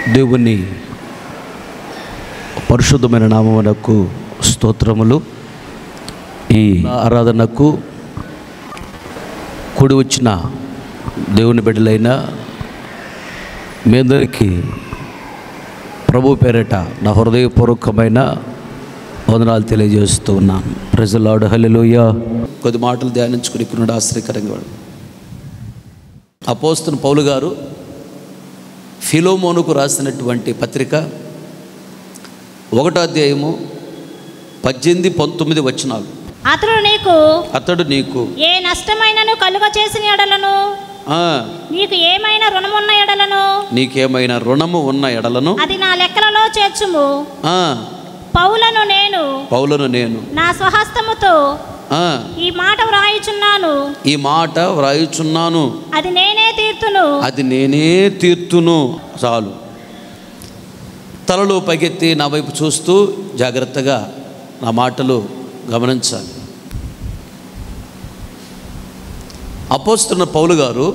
దేవుని పరిశుద్ధమైన నామమునకు స్తోత్రములు ఈ ఆరాధనకు కూడి వచ్చిన దేవుని బిడ్డలైన మీ అందరికీ ప్రభు పేరిట నా హృదయపూర్వకమైన వందనాలు తెలియజేస్తూ ఉన్నాను ప్రజలాడు హల్లెలూయ కొద్ది మాటలు ధ్యానించుకుని ఇక్కడ ఆశ్చర్యకరంగా అపోస్తున్న పౌలు గారు ఫిలోమోనుకు రాసినటువంటి పత్రిక ఒకటో అధ్యాయము పద్దెనిమిది పంతొమ్మిది వచనాలు అతడు నీకు అతడు నీకు ఏ నష్టమైనను కలుగ చేసిన ఎడలను ఆ, నీకు ఏమైనా రుణమున్న ఎడలను నీకేమైనా రుణము ఉన్న ఎడలను అది నా లెక్కలలో చేర్చుము ఆ, పౌలను నేను పౌలను నేను నా స్వహస్తముతో ఆ, ఈ మాట వ్రాయుచున్నాను ఈ మాట వ్రాయుచున్నాను అది నేనే తీర్తును అది నేనే తీర్తును చాలు తలలు పైకెత్తి నా వైపు చూస్తూ జాగ్రత్తగా నా మాటలు గమనించాలి అపోస్తున్న పౌలు గారు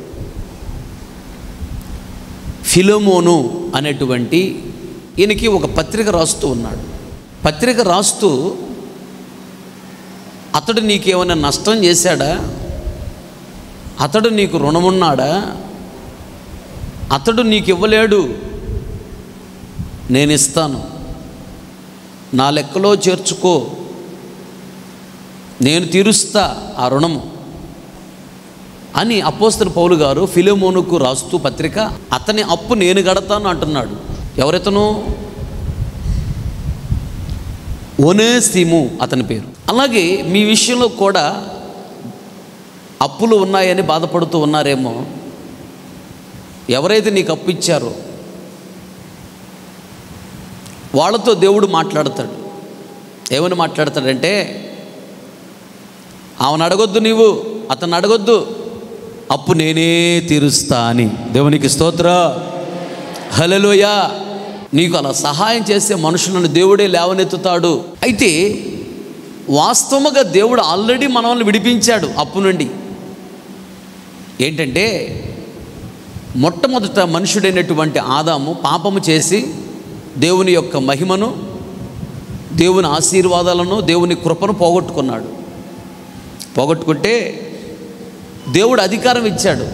ఫిలోమోను అనేటువంటి ఈయనకి ఒక పత్రిక రాస్తూ ఉన్నాడు పత్రిక రాస్తూ అతడు నీకేమైనా నష్టం చేశాడా అతడు నీకు రుణమున్నాడా అతడు నీకు ఇవ్వలేడు నేను ఇస్తాను నా లెక్కలో చేర్చుకో నేను తీరుస్తా ఆ రుణము అని అపోస్తల పౌలు గారు ఫిలిమోనుకు రాస్తూ పత్రిక అతని అప్పు నేను గడతాను అంటున్నాడు ఎవరితను ఒనేసిము అతని పేరు అలాగే మీ విషయంలో కూడా అప్పులు ఉన్నాయని బాధపడుతూ ఉన్నారేమో ఎవరైతే నీకు అప్పు ఇచ్చారో వాళ్ళతో దేవుడు మాట్లాడతాడు ఏమని మాట్లాడతాడంటే ఆమెను అడగొద్దు నీవు అతను అడగొద్దు అప్పు నేనే తీరుస్తా అని దేవునికి స్తోత్ర హలలోయ నీకు అలా సహాయం చేసే మనుషులను దేవుడే లేవనెత్తుతాడు అయితే వాస్తవముగా దేవుడు ఆల్రెడీ మనల్ని విడిపించాడు అప్పు నుండి ఏంటంటే మొట్టమొదట మనుషుడైనటువంటి ఆదాము పాపము చేసి దేవుని యొక్క మహిమను దేవుని ఆశీర్వాదాలను దేవుని కృపను పోగొట్టుకున్నాడు పోగొట్టుకుంటే దేవుడు అధికారం ఇచ్చాడు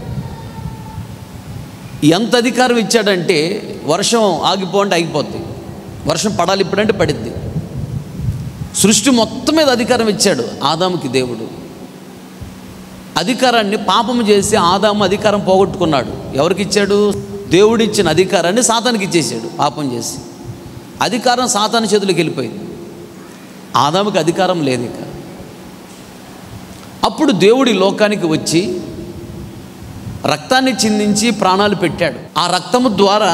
ఎంత అధికారం ఇచ్చాడంటే వర్షం ఆగిపోండి ఆగిపోద్ది వర్షం పడాలి ఇప్పుడంటే పడిద్ది సృష్టి మొత్తం మీద అధికారం ఇచ్చాడు ఆదాముకి దేవుడు అధికారాన్ని పాపము చేసి ఆదాము అధికారం పోగొట్టుకున్నాడు ఎవరికి ఇచ్చాడు దేవుడిచ్చిన అధికారాన్ని సాతానికి ఇచ్చేసాడు పాపం చేసి అధికారం సాతాను చేతులకు వెళ్ళిపోయింది ఆదాముకి అధికారం లేదు ఇక అప్పుడు దేవుడి లోకానికి వచ్చి రక్తాన్ని చిందించి ప్రాణాలు పెట్టాడు ఆ రక్తము ద్వారా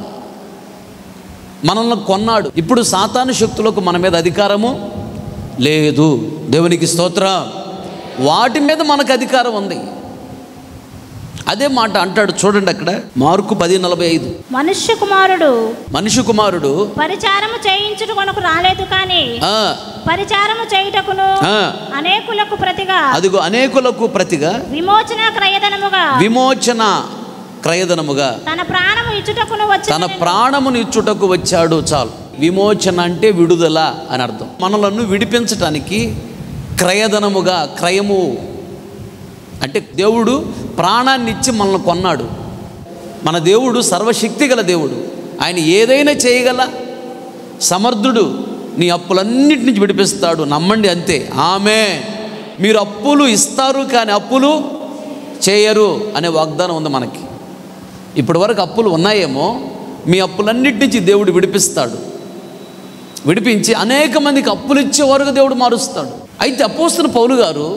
మనల్ని కొన్నాడు ఇప్పుడు సాతాను శక్తులకు మన మీద అధికారము లేదు దేవునికి స్తోత్రం వాటి మీద మనకు అధికారం ఉంది అదే మాట అంటాడు చూడండి అక్కడ మార్కు పది నలభై ఐదు మనుష్య కుమారుడు మనిషి కుమారుడు పరిచారము చేయించుట కొనకు రాలేదు కానీ ఆ, పరిచారము చేయుటకును ఆ, అనేకులకు ప్రతిగా అదిగో అనేకులకు ప్రతిగా విమోచన క్రయధనముగా విమోచన క్రయధనముగా తన ప్రాణము ఇచ్చుటకును వచ్చి తన ప్రాణమును ఇచ్చుటకు వచ్చాడు చాలు విమోచన అంటే విడుదల అని అర్థం మనలను విడిపించటానికి క్రయధనముగా క్రయము అంటే దేవుడు ప్రాణాన్ని ఇచ్చి మనల్ని కొన్నాడు మన దేవుడు సర్వశక్తి గల దేవుడు ఆయన ఏదైనా చేయగల సమర్థుడు నీ అప్పులన్నిటి నుంచి విడిపిస్తాడు నమ్మండి అంతే ఆమె మీరు అప్పులు ఇస్తారు కానీ అప్పులు చేయరు అనే వాగ్దానం ఉంది మనకి ఇప్పటి వరకు అప్పులు ఉన్నాయేమో మీ అప్పులన్నిటి నుంచి దేవుడు విడిపిస్తాడు విడిపించి అనేక మందికి అప్పులు ఇచ్చే వరకు దేవుడు మారుస్తాడు అయితే అపోస్తున్న పౌలు గారు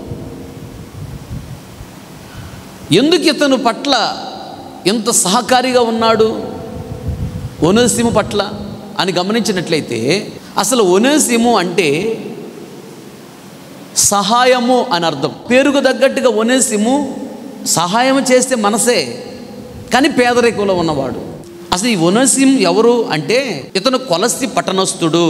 ఎందుకు ఇతను పట్ల ఎంత సహకారిగా ఉన్నాడు ఒనసీము పట్ల అని గమనించినట్లయితే అసలు ఒనసీము అంటే సహాయము అని అర్థం పేరుకు తగ్గట్టుగా ఒనేసిము సహాయం చేస్తే మనసే కానీ పేదరికంలో ఉన్నవాడు అసలు ఈ ఒనసిం ఎవరు అంటే ఇతను కొలసి పట్టణస్థుడు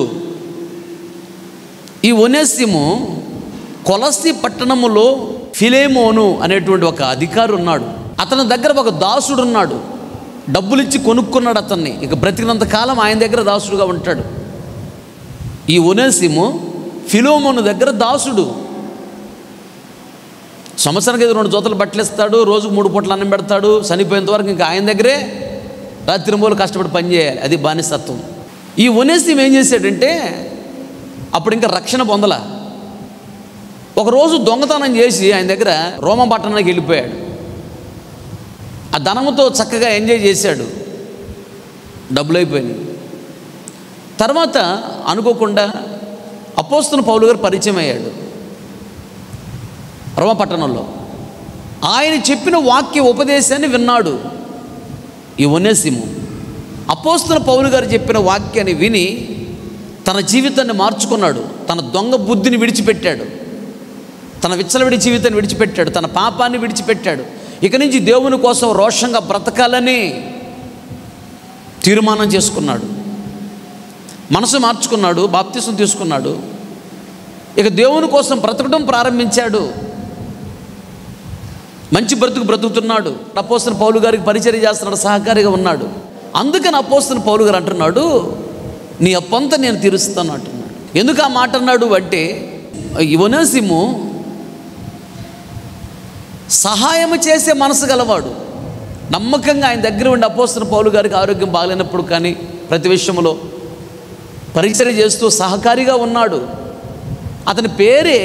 ఈ ఒనేసిము కొలసి పట్టణములో ఫిలేమోను అనేటువంటి ఒక అధికారి ఉన్నాడు అతని దగ్గర ఒక దాసుడు ఉన్నాడు డబ్బులు ఇచ్చి కొనుక్కున్నాడు అతన్ని ఇక బ్రతికినంత కాలం ఆయన దగ్గర దాసుడుగా ఉంటాడు ఈ ఒనేసిము ఫిలోమోను దగ్గర దాసుడు సంవత్సరానికి ఐదు రెండు జోతలు బట్టలు ఇస్తాడు రోజుకు మూడు పూటలు అన్నం పెడతాడు చనిపోయేంత వరకు ఇంకా ఆయన దగ్గరే రాత్రి మూలు కష్టపడి పని చేయాలి అది బానిసత్వం ఈ ఒనేసిం ఏం చేశాడంటే అప్పుడు ఇంకా రక్షణ పొందల ఒకరోజు దొంగతనం చేసి ఆయన దగ్గర రోమ పట్టణానికి వెళ్ళిపోయాడు ఆ ధనముతో చక్కగా ఎంజాయ్ చేశాడు డబ్బులు అయిపోయినాయి తర్వాత అనుకోకుండా అపోస్తున్న పౌలు గారు పరిచయం అయ్యాడు రోమ పట్టణంలో ఆయన చెప్పిన వాక్య ఉపదేశాన్ని విన్నాడు ఈ ఒనేసిము అపోస్తున్న పౌలు గారు చెప్పిన వాక్యాన్ని విని తన జీవితాన్ని మార్చుకున్నాడు తన దొంగ బుద్ధిని విడిచిపెట్టాడు తన విచ్చలవిడి జీవితాన్ని విడిచిపెట్టాడు తన పాపాన్ని విడిచిపెట్టాడు ఇక నుంచి దేవుని కోసం రోషంగా బ్రతకాలని తీర్మానం చేసుకున్నాడు మనసు మార్చుకున్నాడు బాప్తిసం తీసుకున్నాడు ఇక దేవుని కోసం బ్రతకడం ప్రారంభించాడు మంచి బ్రతుకు బ్రతుకుతున్నాడు అపోస్తున్న పౌలు గారికి పరిచయం చేస్తున్నాడు సహకారిగా ఉన్నాడు అందుకని అపోస్తున్న పౌలు గారు అంటున్నాడు నీ అప్పంతా నేను తీరుస్తాను అంటున్నాడు ఎందుకు ఆ మాట అన్నాడు అంటే యువనసిము సహాయము చేసే మనసు గలవాడు నమ్మకంగా ఆయన దగ్గర ఉండి అపోస్తున్న పౌలు గారికి ఆరోగ్యం బాగాలేనప్పుడు కానీ ప్రతి విషయంలో పరిచయం చేస్తూ సహకారిగా ఉన్నాడు అతని పేరే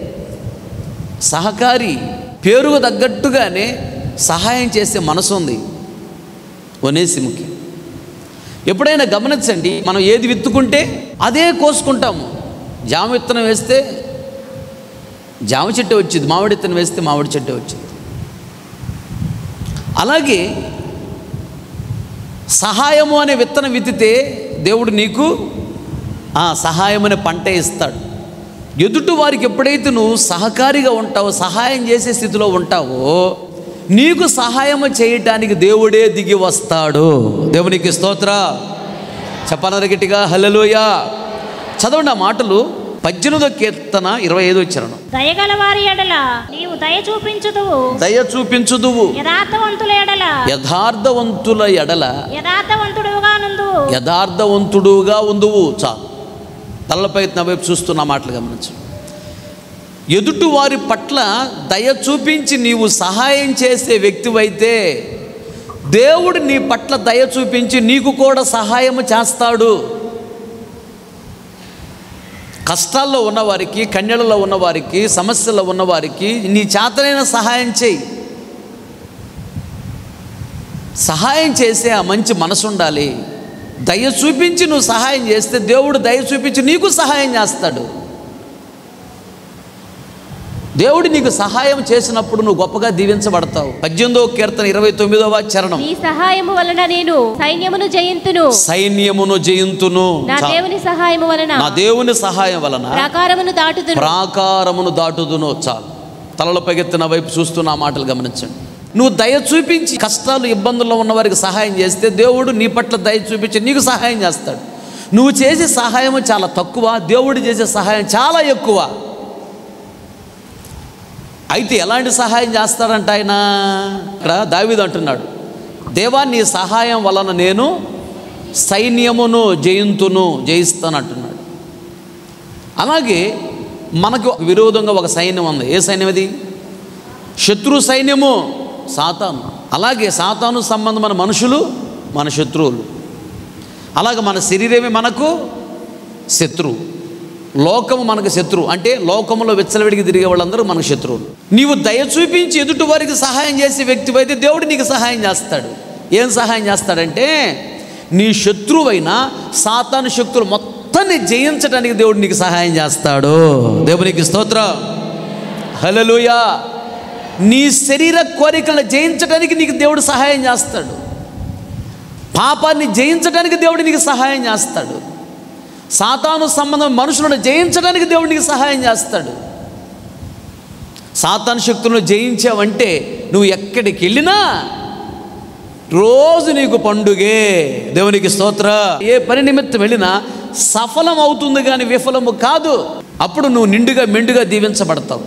సహకారి పేరుకు తగ్గట్టుగానే సహాయం చేసే మనసు ఉంది ఒనేసిముకి ఎప్పుడైనా గమనించండి మనం ఏది విత్తుకుంటే అదే కోసుకుంటాము జామ విత్తనం వేస్తే జామ చెట్టు వచ్చింది మామిడి విత్తనం వేస్తే మామిడి చెట్టు వచ్చింది అలాగే సహాయము అనే విత్తనం విత్తితే దేవుడు నీకు ఆ సహాయం అనే పంటే ఇస్తాడు ఎదుటి వారికి ఎప్పుడైతే నువ్వు సహకారిగా ఉంటావో సహాయం చేసే స్థితిలో ఉంటావో నీకు సహాయం చేయటానికి దేవుడే దిగి వస్తాడు దేవునికి స్తోత్ర చెప్పనర గట్టిగా హల్లెలూయ చదవండి ఆ మాటలు పద్దెనిమిదో కీర్తన ఇరవై ఐదో చరణం దయగల వారి ఎడల నీవు దయ చూపించుదువు దయ చూపించుదువు యథార్థవంతుల ఎడల యథార్థవంతుల ఎడల యథార్థవంతుడుగా నుండు యథార్థవంతుడుగా ఉందువు చాలు తలపై నా వైపు చూస్తున్న మాటలు గమనించు ఎదుటి వారి పట్ల దయ చూపించి నీవు సహాయం చేసే వ్యక్తివైతే దేవుడు నీ పట్ల దయ చూపించి నీకు కూడా సహాయం చేస్తాడు కష్టాల్లో ఉన్నవారికి కన్యలలో ఉన్నవారికి సమస్యల్లో ఉన్నవారికి నీ చేతనైన సహాయం చేయి సహాయం చేసే ఆ మంచి మనసు ఉండాలి దయ చూపించి నువ్వు సహాయం చేస్తే దేవుడు దయ చూపించి నీకు సహాయం చేస్తాడు దేవుడు నీకు సహాయం చేసినప్పుడు నువ్వు గొప్పగా దీవించబడతావు పద్దెనిమిదవ కీర్తన ఇరవై తొమ్మిదవ చరణం నీ సహాయము వలన నేను సైన్యమును జయింతును సైన్యమును జయింతును నా చా- దేవుని సహాయము వలన నా దేవుని సహాయం వలన ప్రాకారమును దాటుదును ప్రాకారమును దాటుదును చాలు తలలో పగెత్తిన వైపు చూస్తున్న ఆ మాటలు గమనించండి నువ్వు దయ చూపించి కష్టాలు ఇబ్బందుల్లో ఉన్న వారికి సహాయం చేస్తే దేవుడు నీ పట్ల దయ చూపించి నీకు సహాయం చేస్తాడు నువ్వు చేసే సహాయం చాలా తక్కువ దేవుడు చేసే సహాయం చాలా ఎక్కువ అయితే ఎలాంటి సహాయం చేస్తాడంట ఆయన ఇక్కడ దావీదు అంటున్నాడు దేవా నీ సహాయం వలన నేను సైన్యమును జయింతును జయిస్తాను అంటున్నాడు అలాగే మనకు విరోధంగా ఒక సైన్యం ఉంది ఏ సైన్యం అది శత్రు సైన్యము సాతాను అలాగే సాతాను సంబంధమైన మనుషులు మన శత్రువులు అలాగే మన శరీరమే మనకు శత్రువు లోకము మనకు శత్రువు అంటే లోకములో విచ్చలవిడికి తిరిగే వాళ్ళందరూ మనకు శత్రువులు నీవు దయ చూపించి ఎదుటి వారికి సహాయం చేసే వ్యక్తి అయితే దేవుడు నీకు సహాయం చేస్తాడు ఏం సహాయం చేస్తాడంటే నీ శత్రువైన సాతాను శక్తులు మొత్తాన్ని జయించడానికి దేవుడు నీకు సహాయం చేస్తాడు దేవునికి స్తోత్రం హల్లెలూయా నీ శరీర కోరికలను జయించడానికి నీకు దేవుడు సహాయం చేస్తాడు పాపాన్ని జయించడానికి దేవుడు నీకు సహాయం చేస్తాడు సాతాను సంబంధం మనుషులను జయించడానికి దేవుడు నీకు సహాయం చేస్తాడు సాతాను శక్తులను జయించావంటే నువ్వు ఎక్కడికి వెళ్ళినా రోజు నీకు పండుగే దేవునికి స్తోత్ర ఏ పని నిమిత్తం వెళ్ళినా సఫలం అవుతుంది కానీ విఫలము కాదు అప్పుడు నువ్వు నిండుగా మెండుగా దీవించబడతావు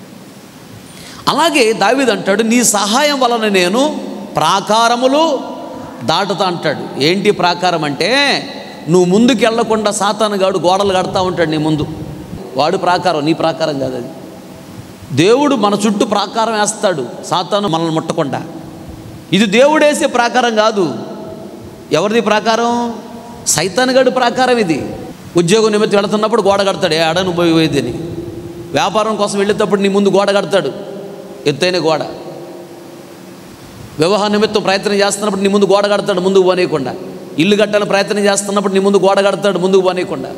అలాగే దావీదు అంటాడు నీ సహాయం వలన నేను ప్రాకారములు దాటుతా అంటాడు ఏంటి ప్రాకారం అంటే నువ్వు ముందుకు వెళ్లకుండా సాతానుగాడు గోడలు కడతా ఉంటాడు నీ ముందు వాడు ప్రాకారం నీ ప్రాకారం కాదు అది దేవుడు మన చుట్టూ ప్రాకారం వేస్తాడు సాతాను మనల్ని ముట్టకుండా ఇది దేవుడు వేసే ప్రాకారం కాదు ఎవరిది ప్రాకారం సైతానుగాడు ప్రాకారం ఇది ఉద్యోగం నిమిత్తం వెళుతున్నప్పుడు గోడ కడతాడు ఏ అడను పోయేది అని వ్యాపారం కోసం వెళ్ళేటప్పుడు నీ ముందు గోడ కడతాడు ఎత్తైన గోడ వివాహ నిమిత్తం ప్రయత్నం చేస్తున్నప్పుడు నీ ముందు గోడ కడతాడు ముందుకు పోనీయకుండా ఇల్లు కట్టాలని ప్రయత్నం చేస్తున్నప్పుడు నీ ముందు గోడ కడతాడు ముందుకు పోనీయకుండా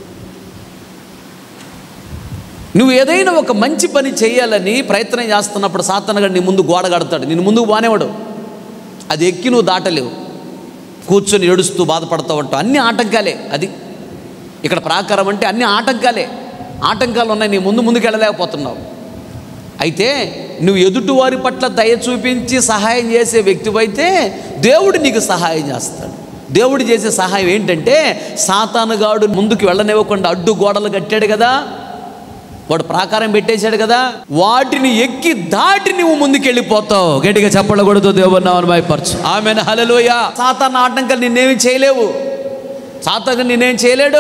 నువ్వు ఏదైనా ఒక మంచి పని చేయాలని ప్రయత్నం చేస్తున్నప్పుడు సాతనగా నీ ముందు గోడ కడతాడు నేను ముందుకు బానేవాడు అది ఎక్కి నువ్వు దాటలేవు కూర్చొని ఏడుస్తూ బాధపడతా ఉంటావు అన్ని ఆటంకాలే అది ఇక్కడ ప్రాకారం అంటే అన్ని ఆటంకాలే ఆటంకాలు ఉన్నాయి నీ ముందు ముందుకు వెళ్ళలేకపోతున్నావు అయితే నువ్వు ఎదుటివారి పట్ల దయ చూపించి సహాయం చేసే వ్యక్తివైతే దేవుడు నీకు సహాయం చేస్తాడు దేవుడు చేసే సహాయం ఏంటంటే సాతానుగాడు ముందుకు వెళ్ళనివ్వకుండా అడ్డు గోడలు కట్టాడు కదా వాడు ప్రాకారం పెట్టేశాడు కదా వాటిని ఎక్కి దాటి నువ్వు ముందుకు వెళ్ళిపోతావు గట్టిగా చెప్పకూడదు దేవుడు నామని భయపరచు ఆమె హలలోయ సాతాన ఆటంకాలు నిన్నేమి చేయలేవు సాతాను నిన్నేం చేయలేడు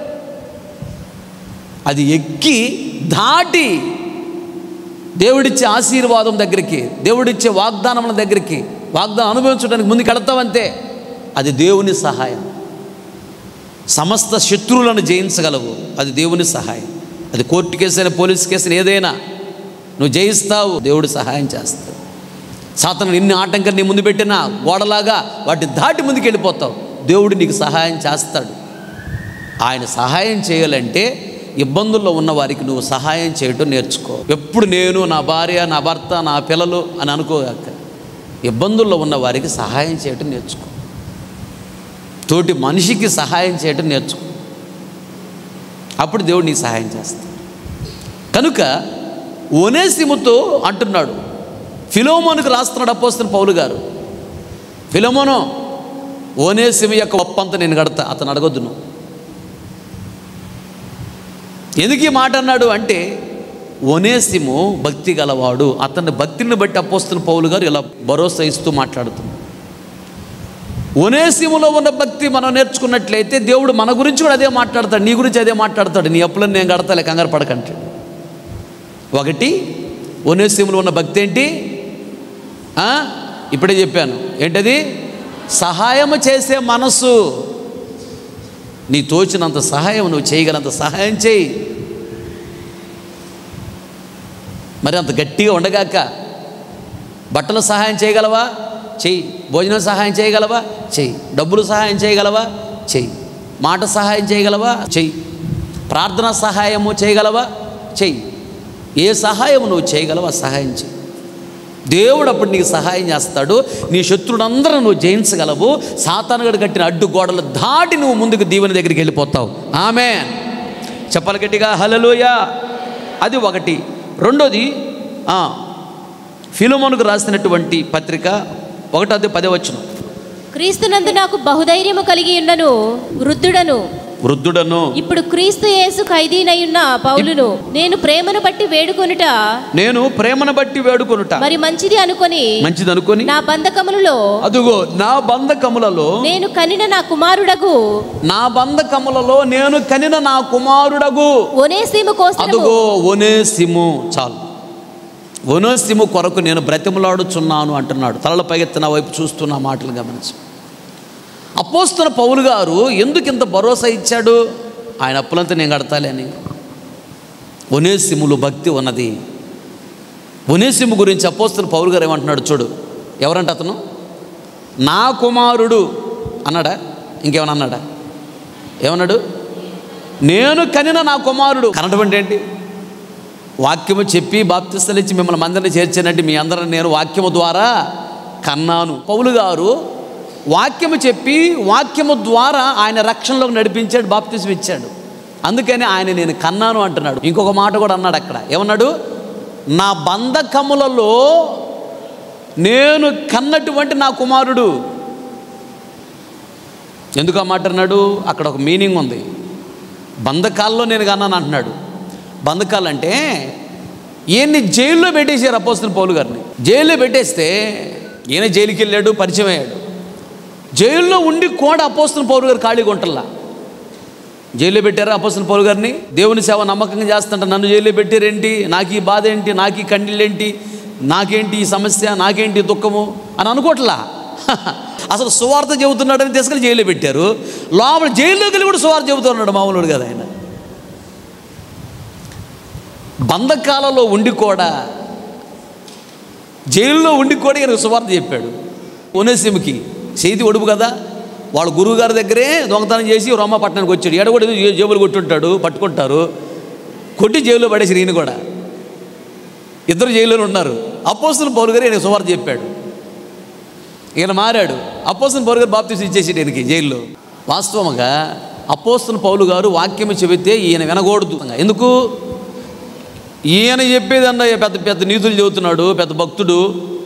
అది ఎక్కి దాటి దేవుడిచ్చే ఆశీర్వాదం దగ్గరికి దేవుడిచ్చే వాగ్దానముల దగ్గరికి వాగ్దానం అనుభవించడానికి ముందుకు వెళతావంతే అది దేవుని సహాయం సమస్త శత్రువులను జయించగలవు అది దేవుని సహాయం అది కోర్టు కేసు అయినా పోలీస్ కేసు అయినా ఏదైనా నువ్వు జయిస్తావు దేవుడు సహాయం చేస్తాడు సాతను నిన్ను ఆటంకం నీ ముందు పెట్టినా గోడలాగా వాటిని దాటి ముందుకు వెళ్ళిపోతావు దేవుడు నీకు సహాయం చేస్తాడు ఆయన సహాయం చేయాలంటే ఇబ్బందుల్లో ఉన్న వారికి నువ్వు సహాయం చేయటం నేర్చుకో ఎప్పుడు నేను నా భార్య నా భర్త నా పిల్లలు అని అనుకోగాక ఇబ్బందుల్లో ఉన్న వారికి సహాయం చేయటం నేర్చుకో తోటి మనిషికి సహాయం చేయటం నేర్చుకో అప్పుడు దేవుడు నీకు సహాయం చేస్తాడు కనుక ఒనేసిముతో అంటున్నాడు ఫిలోమోనుకు రాస్తున్నాడు అపోస్తున్న పౌలు గారు ఫిలోమోను ఓనేసిము యొక్క ఒప్పంత నేను కడతా అతను అడగొద్దు నువ్వు ఎందుకు ఈ మాట అన్నాడు అంటే ఒనేసిము భక్తి గలవాడు అతని భక్తిని బట్టి అపోస్తున్న పౌలు గారు ఇలా భరోసా ఇస్తూ మాట్లాడుతున్నాడు ఒనేసిములో ఉన్న భక్తి మనం నేర్చుకున్నట్లయితే దేవుడు మన గురించి కూడా అదే మాట్లాడతాడు నీ గురించి అదే మాట్లాడతాడు నీ అప్పులను నేను కడతాలే కంగారు పడకంటాడు ఒకటి ఒనేసిములో ఉన్న భక్తి ఏంటి ఆ? ఇప్పుడే చెప్పాను ఏంటది సహాయము చేసే మనసు నీ తోచినంత సహాయం నువ్వు చేయగలంత సహాయం చేయి మరి అంత గట్టిగా ఉండగాక బట్టలు సహాయం చేయగలవా చెయ్యి భోజనం సహాయం చేయగలవా చెయ్యి డబ్బులు సహాయం చేయగలవా చెయ్యి మాట సహాయం చేయగలవా చెయ్యి ప్రార్థన సహాయము చేయగలవా చెయ్యి ఏ సహాయం నువ్వు చేయగలవా సహాయం చెయ్యి దేవుడు అప్పుడు నీకు సహాయం చేస్తాడు నీ శత్రుడందరూ నువ్వు జయించగలవు సాతానుగడు కట్టిన అడ్డు గోడలు దాటి నువ్వు ముందుకు దీవెన దగ్గరికి వెళ్ళిపోతావు ఆమె చెప్పాలి గట్టిగా హలలోయ అది ఒకటి రెండోది ఆ, ఫిలోమోనుకు రాసినటువంటి పత్రిక ఒకటోది పదే వచ్చును క్రీస్తునందు నాకు బహుధైర్యము కలిగి ఉన్నను వృద్ధుడను వృద్ధుడను ఇప్పుడు క్రీస్తు యేసు ఖైదీనయున్న పౌలును నేను ప్రేమను బట్టి వేడుకొనుట నేను ప్రేమను బట్టి వేడుకొనుట మరి మంచిది అనుకొని మంచిది అనుకొని నా బంధకములలో అదుగో నా బంధకములలో నేను కనిన నా కుమారుడగు నా బంధకములలో నేను కనిన నా కుమారుడగు ఒనేసీము కోసము అదుగో ఒనేసిము చాలు ఒనేసిము కొరకు నేను బ్రతిమలాడుచున్నాను అంటున్నాడు తలల పైకెత్తిన వైపు చూస్తున్న మాటలు గమనించు అపోస్తున్న పౌలు గారు ఎందుకు ఇంత భరోసా ఇచ్చాడు ఆయన అప్పులంతా నేను కడతాలే అని ఒనేసిములు భక్తి ఉన్నది ఒనేసిము గురించి అపోస్తున్న పౌలు గారు ఏమంటున్నాడు చూడు ఎవరంట అతను నా కుమారుడు అన్నాడా ఇంకేమన్నా అన్నాడా ఏమన్నాడు నేను కనిన నా కుమారుడు కనడం అంటే ఏంటి వాక్యము చెప్పి బాప్తిస్తలు ఇచ్చి మిమ్మల్ని మందిని చేర్చానంటే మీ అందరిని నేను వాక్యము ద్వారా కన్నాను పౌలు గారు వాక్యము చెప్పి వాక్యము ద్వారా ఆయన రక్షణలోకి నడిపించాడు బాప్తిసం ఇచ్చాడు అందుకని ఆయన నేను కన్నాను అంటున్నాడు ఇంకొక మాట కూడా అన్నాడు అక్కడ ఏమన్నాడు నా బంధకములలో నేను కన్నటువంటి నా కుమారుడు ఎందుకు ఆ మాట అన్నాడు అక్కడ ఒక మీనింగ్ ఉంది బంధకాల్లో నేను కన్నాను అంటున్నాడు బంధకాలు అంటే ఈయన్ని జైల్లో పెట్టేశారు అపోస్తున్న పౌలు గారిని జైల్లో పెట్టేస్తే ఈయన జైలుకి వెళ్ళాడు పరిచయం అయ్యాడు జైల్లో ఉండి కూడా అపోస్తున్న పౌరు గారు ఖాళీగా ఉంటల్లా జైల్లో పెట్టారా అపోస్తున్న పౌరు గారిని దేవుని సేవ నమ్మకంగా చేస్తుంట నన్ను జైల్లో పెట్టారేంటి నాకు ఈ బాధ ఏంటి నాకు ఈ కన్నీళ్ళేంటి నాకేంటి ఈ సమస్య నాకేంటి ఈ దుఃఖము అని అనుకోవట్లా అసలు సువార్త చెబుతున్నాడని తీసుకెళ్ళి జైల్లో పెట్టారు లోపల జైల్లోకి వెళ్ళి కూడా సువార్త చెబుతున్నాడు మామూలుడు కదా ఆయన బంధకాలలో ఉండి కూడా జైల్లో ఉండి కూడా ఈయనకు సువార్త చెప్పాడు ఒనేసిమికి చేతి ఒడుపు కదా వాళ్ళ గురువు గారి దగ్గరే దొంగతనం చేసి రొమ్మ పట్టణానికి వచ్చాడు ఎడ కూడా ఏ- జేబులు కొట్టుంటాడు పట్టుకుంటారు కొట్టి జైల్లో పడేసి ఈయన కూడా ఇద్దరు జైల్లో ఉన్నారు అపోస్తుల పౌరు గారు ఈయన సువార్త చెప్పాడు ఈయన మారాడు అపోస్తుల పౌరు గారు బాప్తీసు ఇచ్చేసాడు ఈయనకి జైల్లో వాస్తవంగా అపోస్తుల పౌలు గారు వాక్యం చెబితే ఈయన వినకూడదు ఎందుకు ఈయన చెప్పేదన్న పెద్ద పెద్ద నీతులు చెబుతున్నాడు పెద్ద భక్తుడు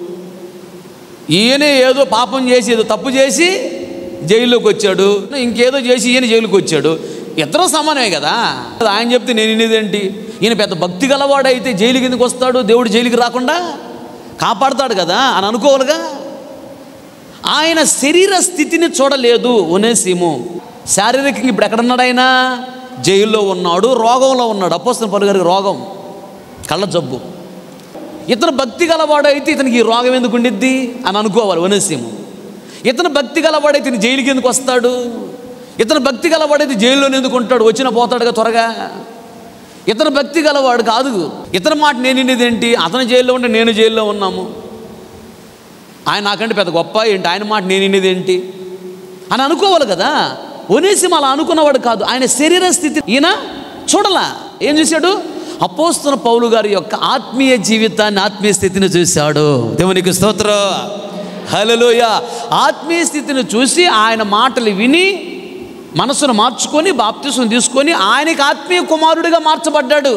ఈయనే ఏదో పాపం చేసి ఏదో తప్పు చేసి జైల్లోకి వచ్చాడు ఇంకేదో చేసి ఈయన జైలుకి వచ్చాడు ఇద్దరు సమానమే కదా ఆయన చెప్తే నేను వినేదేంటి ఈయన పెద్ద భక్తి గలవాడైతే జైలుకి ఎందుకు వస్తాడు దేవుడు జైలుకి రాకుండా కాపాడుతాడు కదా అని అనుకోవాలిగా ఆయన శరీర స్థితిని చూడలేదు ఒనేసిము శారీరకంగా ఇప్పుడు ఎక్కడున్నాడు ఆయన జైల్లో ఉన్నాడు రోగంలో ఉన్నాడు అపోస్తున్న పలు గారికి రోగం కళ్ళ జబ్బు ఇతను భక్తి గలవాడు అయితే ఇతనికి ఈ రోగం ఎందుకు ఉండిద్ది అని అనుకోవాలి వనసీము ఇతను భక్తి గలవాడైతే ఇతను జైలుకి ఎందుకు వస్తాడు ఇతను భక్తి గలవాడైతే జైల్లో ఎందుకు ఉంటాడు వచ్చిన పోతాడుగా త్వరగా ఇతను భక్తి గలవాడు కాదు ఇతని మాట నేను వినేది ఏంటి అతను జైల్లో ఉంటే నేను జైల్లో ఉన్నాము ఆయన నాకంటే పెద్ద గొప్ప ఏంటి ఆయన మాట నేను వినేది ఏంటి అని అనుకోవాలి కదా ఒనేసిం అలా అనుకున్నవాడు కాదు ఆయన శరీర స్థితి ఈయన చూడలా ఏం చూశాడు అపోస్తున్న పౌలు గారి యొక్క ఆత్మీయ జీవితాన్ని ఆత్మీయ స్థితిని చూశాడు దేవునికి స్తోత్రం హలోయ ఆత్మీయ స్థితిని చూసి ఆయన మాటలు విని మనసును మార్చుకొని బాప్తిసం తీసుకొని ఆయనకి ఆత్మీయ కుమారుడిగా మార్చబడ్డాడు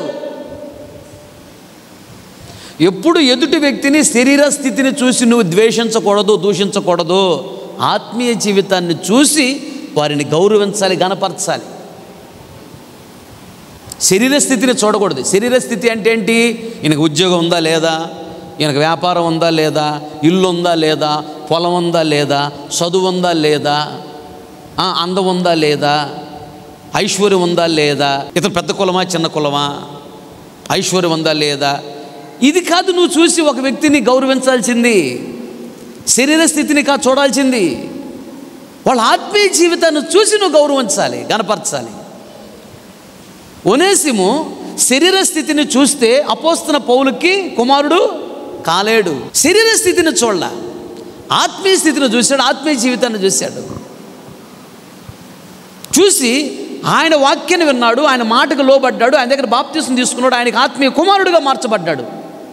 ఎప్పుడు ఎదుటి వ్యక్తిని శరీర స్థితిని చూసి నువ్వు ద్వేషించకూడదు దూషించకూడదు ఆత్మీయ జీవితాన్ని చూసి వారిని గౌరవించాలి గనపరచాలి శరీర స్థితిని చూడకూడదు శరీర స్థితి అంటే ఏంటి ఈయనకు ఉద్యోగం ఉందా లేదా ఈయనకు వ్యాపారం ఉందా లేదా ఇల్లు ఉందా లేదా పొలం ఉందా లేదా చదువు ఉందా లేదా ఆ, అందం ఉందా లేదా ఐశ్వర్యం ఉందా లేదా ఇతను పెద్ద కులమా చిన్న కులమా ఐశ్వర్యం ఉందా లేదా ఇది కాదు నువ్వు చూసి ఒక వ్యక్తిని గౌరవించాల్సింది శరీర స్థితిని కా చూడాల్సింది వాళ్ళ ఆత్మీయ జీవితాన్ని చూసి నువ్వు గౌరవించాలి గనపరచాలి ఒనేసిము శరీర స్థితిని చూస్తే అపోస్తున్న పౌలుకి కుమారుడు కాలేడు శరీర స్థితిని చూడాల ఆత్మీయ స్థితిని చూశాడు ఆత్మీయ జీవితాన్ని చూశాడు చూసి ఆయన వాక్యాన్ని విన్నాడు ఆయన మాటకు లోబడ్డాడు ఆయన దగ్గర బాప్తీసం తీసుకున్నాడు ఆయనకి ఆత్మీయ కుమారుడిగా మార్చబడ్డాడు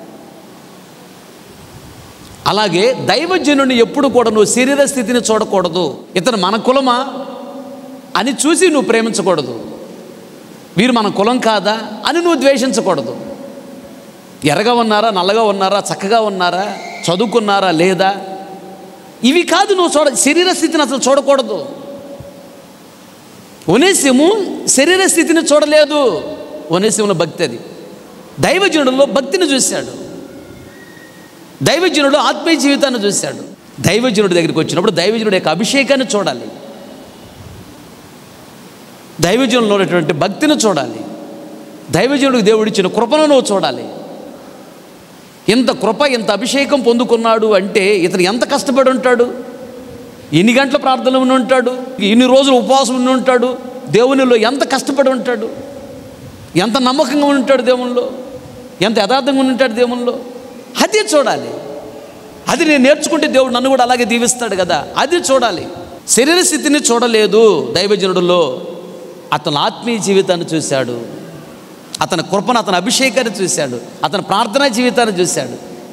అలాగే దైవజనుని ఎప్పుడు కూడా నువ్వు శరీర స్థితిని చూడకూడదు ఇతను మన కులమా అని చూసి నువ్వు ప్రేమించకూడదు వీరు మన కులం కాదా అని నువ్వు ద్వేషించకూడదు ఎర్రగా ఉన్నారా నల్లగా ఉన్నారా చక్కగా ఉన్నారా చదువుకున్నారా లేదా ఇవి కాదు నువ్వు చూడ శరీర స్థితిని అసలు చూడకూడదు ఒనేసిము శరీర స్థితిని చూడలేదు ఒనేసిముల భక్తి అది దైవజనుడిలో భక్తిని చూశాడు దైవజనుడు ఆత్మీయ జీవితాన్ని చూశాడు దైవజనుడి దగ్గరికి వచ్చినప్పుడు దైవజనుడి యొక్క అభిషేకాన్ని చూడాలి దైవజనులో ఉన్నటువంటి భక్తిని చూడాలి దైవజనుడికి దేవుడిచ్చిన కృపను నువ్వు చూడాలి ఇంత కృప ఇంత అభిషేకం పొందుకున్నాడు అంటే ఇతను ఎంత కష్టపడి ఉంటాడు ఎన్ని గంటల ప్రార్థనలు ఉండి ఉంటాడు ఇన్ని రోజులు ఉపవాసం ఉండి ఉంటాడు దేవునిలో ఎంత కష్టపడి ఉంటాడు ఎంత నమ్మకంగా ఉండి ఉంటాడు దేవునిలో ఎంత యథార్థంగా ఉండి ఉంటాడు దేవునిలో అది చూడాలి అది నేను నేర్చుకుంటే దేవుడు నన్ను కూడా అలాగే దీవిస్తాడు కదా అది చూడాలి శరీర స్థితిని చూడలేదు దైవజనుడిలో అతను ఆత్మీయ జీవితాన్ని చూశాడు అతని కృపను అతని అభిషేకాన్ని చూశాడు అతని ప్రార్థనా జీవితాన్ని చూశాడు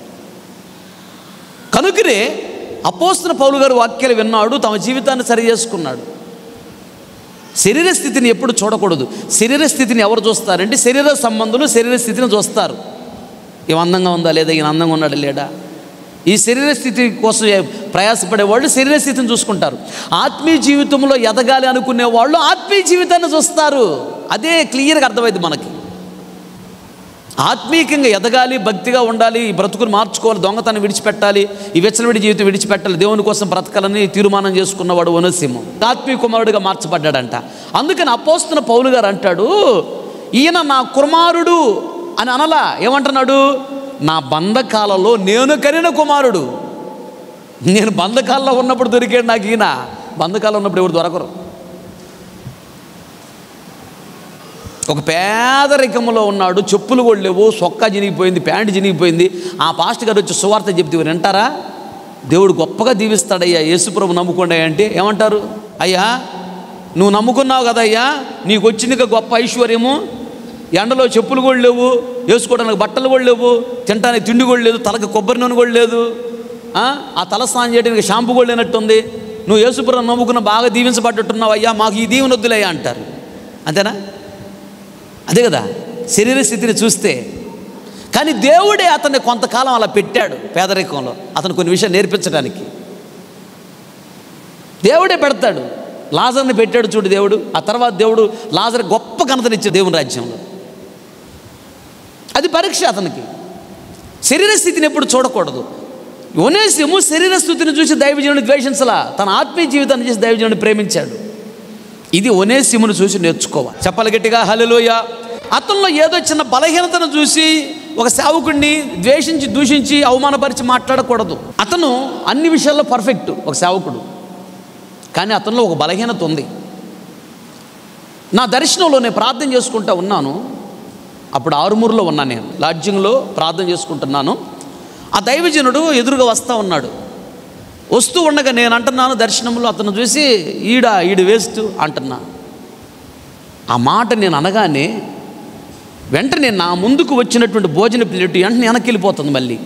కనుకనే అపోస్తున్న పౌలు గారు వాక్యాలు విన్నాడు తమ జీవితాన్ని సరి చేసుకున్నాడు శరీర స్థితిని ఎప్పుడు చూడకూడదు శరీర స్థితిని ఎవరు చూస్తారంటే శరీర సంబంధులు శరీర స్థితిని చూస్తారు ఈమె అందంగా ఉందా లేదా ఈయన అందంగా ఉన్నాడా లేడా ఈ శరీర స్థితి కోసం ఏ- ప్రయాసపడే వాళ్ళు శరీర స్థితిని చూసుకుంటారు ఆత్మీయ జీవితంలో ఎదగాలి అనుకునే వాళ్ళు ఆత్మీయ జీవితాన్ని చూస్తారు అదే క్లియర్గా అర్థమైంది మనకి ఆత్మీయంగా ఎదగాలి భక్తిగా ఉండాలి ఈ బ్రతుకుని మార్చుకోవాలి దొంగతనం విడిచిపెట్టాలి ఈ వెచ్చలవిడి జీవితం విడిచిపెట్టాలి దేవుని కోసం బ్రతకాలని తీర్మానం చేసుకున్నవాడు వనసింహం ఆత్మీయ కుమారుడిగా మార్చబడ్డాడంట అందుకని అపోస్తున్న పౌలు గారు అంటాడు ఈయన నా కుమారుడు అని అనలా ఏమంటున్నాడు నా బంధకాలలో నేను కనిన కుమారుడు నేను బంధకాల్లో ఉన్నప్పుడు దొరికాడు నాకు ఈయన బంధకాల్లో ఉన్నప్పుడు ఎవరు దొరకరు ఒక పేదరికంలో ఉన్నాడు చెప్పులు కూడా లేవు సొక్కా చినిగిపోయింది ప్యాంటు చినిగిపోయింది ఆ పాస్ట్ గారు వచ్చి సువార్త చెప్తే ఇవరు వింటారా దేవుడు గొప్పగా దీవిస్తాడయ్యా యేసుప్రభు నమ్ముకోండి అంటే ఏమంటారు అయ్యా నువ్వు నమ్ముకున్నావు కదయ్యా నీకు వచ్చింది గొప్ప ఐశ్వర్యము ఎండలో చెప్పులు కూడా లేవు వేసుకోవడానికి బట్టలు కూడా లేవు తినడానికి తిండి కూడా లేదు తలకి కొబ్బరి నూనె కూడా లేదు ఆ? ఆ తల స్నానం చేయడానికి షాంపూ కూడా లేనట్టుంది నువ్వు యేసుప్రభు నమ్ముకున్న బాగా దీవించబడ్డట్టున్నావు అయ్యా మాకు ఈ దీవెన వద్దులయ్యా అంటారు అంతేనా అదే కదా శరీర స్థితిని చూస్తే కానీ దేవుడే అతన్ని కొంతకాలం అలా పెట్టాడు పేదరికంలో అతను కొన్ని విషయాలు నేర్పించడానికి దేవుడే పెడతాడు లాజర్ని పెట్టాడు చూడు దేవుడు ఆ తర్వాత దేవుడు లాజర్ గొప్ప ఘనతనిచ్చాడు దేవుని రాజ్యంలో అది పరీక్ష అతనికి శరీర స్థితిని ఎప్పుడు చూడకూడదు ఒనేసిము శరీర స్థితిని చూసి దైవజనుని ద్వేషించలా తన ఆత్మీయ జీవితాన్ని చూసి దైవజనుని ప్రేమించాడు ఇది ఒనేసిమును చూసి నేర్చుకోవాలి చెప్పాలి గట్టిగా హలోయ అతనిలో ఏదో చిన్న బలహీనతను చూసి ఒక సేవకుడిని ద్వేషించి దూషించి అవమానపరిచి మాట్లాడకూడదు అతను అన్ని విషయాల్లో పర్ఫెక్ట్ ఒక సేవకుడు కానీ అతనిలో ఒక బలహీనత ఉంది నా దర్శనంలో నేను ప్రార్థన చేసుకుంటా ఉన్నాను అప్పుడు ఆరుమూరులో ఉన్నాను నేను లాడ్జింగ్లో ప్రార్థన చేసుకుంటున్నాను ఆ దైవజనుడు ఎదురుగా వస్తూ ఉన్నాడు వస్తూ ఉండగా నేను అంటున్నాను దర్శనంలో అతను చూసి ఈడ ఈడు వేస్ట్ అంటున్నా ఆ మాట నేను అనగానే వెంటనే నా ముందుకు వచ్చినటువంటి భోజన ప్లేట్ వెంటనే వెనక్కి వెళ్ళిపోతుంది మళ్ళీ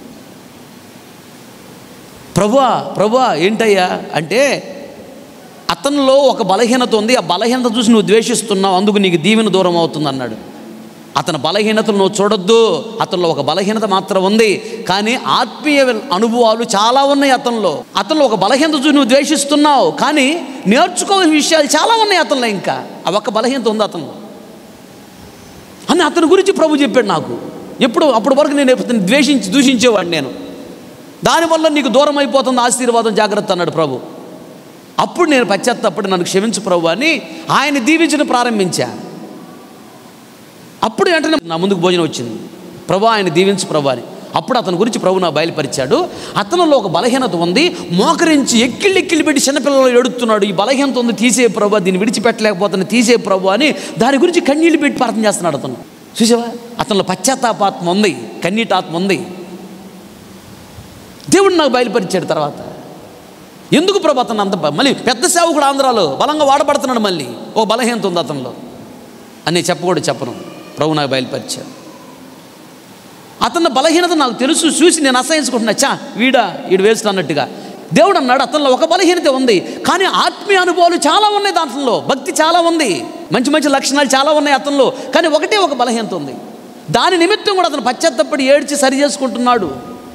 ప్రభువా ప్రభువా ఏంటయ్యా అంటే అతనిలో ఒక బలహీనత ఉంది ఆ బలహీనత చూసి నువ్వు ద్వేషిస్తున్నావు అందుకు నీకు దీవెన దూరం అవుతుంది అన్నాడు అతని బలహీనతలు నువ్వు చూడొద్దు అతనిలో ఒక బలహీనత మాత్రం ఉంది కానీ ఆత్మీయ అనుభవాలు చాలా ఉన్నాయి అతనిలో అతనిలో ఒక బలహీనత చూసి నువ్వు ద్వేషిస్తున్నావు కానీ నేర్చుకోవాల్సిన విషయాలు చాలా ఉన్నాయి అతనిలో ఇంకా ఆ ఒక్క బలహీనత ఉంది అతనిలో అని అతని గురించి ప్రభు చెప్పాడు నాకు ఎప్పుడు అప్పటి వరకు నేను అతన్ని ద్వేషించి దూషించేవాడిని నేను దానివల్ల నీకు దూరం అయిపోతుంది ఆశీర్వాదం జాగ్రత్త అన్నాడు ప్రభు అప్పుడు నేను పశ్చాత్తప్పుడు నన్ను క్షమించు ప్రభు అని ఆయన దీవించడం ప్రారంభించా అప్పుడు వెంటనే నా ముందుకు భోజనం వచ్చింది ప్రభు ఆయన దీవించు ప్రభు అని అప్పుడు అతని గురించి ప్రభు నా బయలుపరిచాడు అతనిలో ఒక బలహీనత ఉంది మోకరించి ఎక్కిళ్ళు ఎక్కిళ్ళు పెట్టి చిన్నపిల్లలు ఎడుతున్నాడు ఈ బలహీనత ఉంది తీసే ప్రభు దీన్ని విడిచిపెట్టలేకపోతున్నా తీసే ప్రభు అని దాని గురించి కన్నీళ్ళు పెట్టి ప్రార్థన చేస్తున్నాడు అతను చూసావా అతనిలో పశ్చాత్తాపాత్మ ఉంది కన్నీటాత్మ ఉంది దేవుడు నాకు బయలుపరిచాడు తర్వాత ఎందుకు ప్రభు అతను అంత బ- మళ్ళీ పెద్ద సేవకుడు ఆంధ్రాలో బలంగా వాడబడుతున్నాడు మళ్ళీ ఓ బలహీనత ఉంది అతనిలో అని చెప్పకూడదు చెప్పను ప్రభు నాకు బయలుపరిచాడు అతని బలహీనత నాకు తెలుసు చూసి నేను అసహించుకుంటున్నా చా వీడా వీడు వేస్ట్ అన్నట్టుగా దేవుడు అన్నాడు అతనిలో ఒక బలహీనత ఉంది కానీ ఆత్మీయ అనుభవాలు చాలా ఉన్నాయి దాంట్లో భక్తి చాలా ఉంది మంచి మంచి లక్షణాలు చాలా ఉన్నాయి అతనిలో కానీ ఒకటే ఒక బలహీనత ఉంది దాని నిమిత్తం కూడా అతను పశ్చాత్తపడి ఏడ్చి సరి చేసుకుంటున్నాడు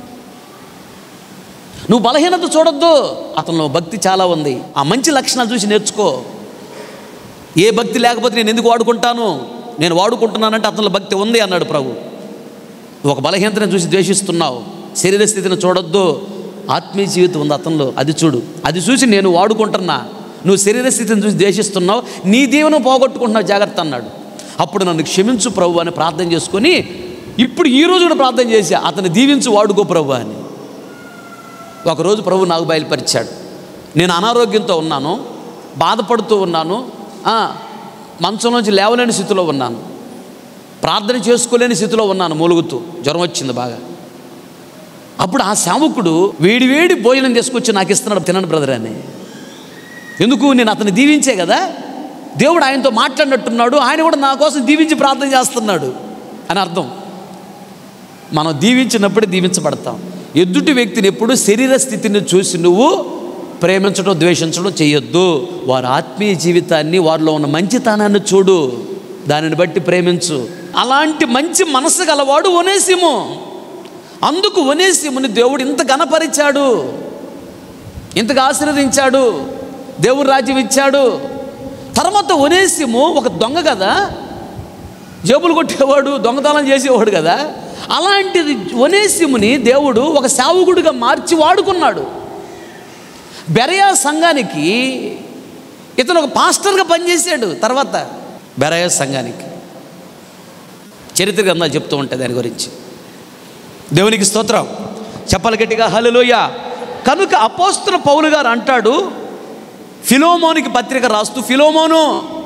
నువ్వు బలహీనత చూడొద్దు అతనిలో భక్తి చాలా ఉంది ఆ మంచి లక్షణాలు చూసి నేర్చుకో ఏ భక్తి లేకపోతే నేను ఎందుకు వాడుకుంటాను నేను వాడుకుంటున్నానంటే అతనిలో భక్తి ఉంది అన్నాడు ప్రభు నువ్వు ఒక బలహీనతను చూసి ద్వేషిస్తున్నావు శరీర స్థితిని చూడొద్దు ఆత్మీయ జీవితం ఉంది అతనిలో అది చూడు అది చూసి నేను వాడుకుంటున్నా నువ్వు శరీర స్థితిని చూసి ద్వేషిస్తున్నావు నీ దీవెను పోగొట్టుకుంటున్నావు జాగ్రత్త అన్నాడు అప్పుడు నన్ను క్షమించు ప్రభు అని ప్రార్థన చేసుకొని ఇప్పుడు ఈ రోజు కూడా ప్రార్థన చేశా అతను దీవించు వాడుకో ప్రభు అని ఒకరోజు ప్రభు నాకు బయలుపరిచాడు నేను అనారోగ్యంతో ఉన్నాను బాధపడుతూ ఉన్నాను ఆ, మంచం నుంచి లేవలేని స్థితిలో ఉన్నాను ప్రార్థన చేసుకోలేని స్థితిలో ఉన్నాను మూలుగుతూ జ్వరం వచ్చింది బాగా అప్పుడు ఆ సేవకుడు వేడి వేడి భోజనం తీసుకొచ్చి నాకు ఇస్తున్నాడు తినండి బ్రదర్ అని ఎందుకు నేను అతన్ని దీవించే కదా దేవుడు ఆయనతో మాట్లాడినట్టున్నాడు ఆయన కూడా నా కోసం దీవించి ప్రార్థన చేస్తున్నాడు అని అర్థం మనం దీవించినప్పుడే దీవించబడతాం ఎదుటి వ్యక్తిని ఎప్పుడు శరీర స్థితిని చూసి నువ్వు ప్రేమించడం ద్వేషించడం చేయొద్దు వారి ఆత్మీయ జీవితాన్ని వారిలో ఉన్న మంచితనాన్ని చూడు దానిని బట్టి ప్రేమించు అలాంటి మంచి మనసు గలవాడు ఒనేసిము అందుకు ఒనేసిముని దేవుడు ఇంత గణపరిచాడు ఇంతగా ఆశీర్వదించాడు దేవుడు రాజ్యం ఇచ్చాడు తర్వాత ఒనేసిము ఒక దొంగ కదా జేబులు కొట్టేవాడు దొంగతనం చేసేవాడు కదా అలాంటిది ఒనేసిముని దేవుడు ఒక సేవకుడిగా మార్చి వాడుకున్నాడు బెరయా సంఘానికి ఇతను ఒక పాస్టర్గా పనిచేశాడు తర్వాత బెరయా సంఘానికి చరిత్ర గ్రంథాలు చెప్తూ ఉంటాయి దాని గురించి దేవునికి స్తోత్రం చెప్పాలి గట్టిగా హలోయ కనుక అపోస్తుల పౌలు గారు అంటాడు ఫిలోమోనికి పత్రిక రాస్తూ ఫిలోమోను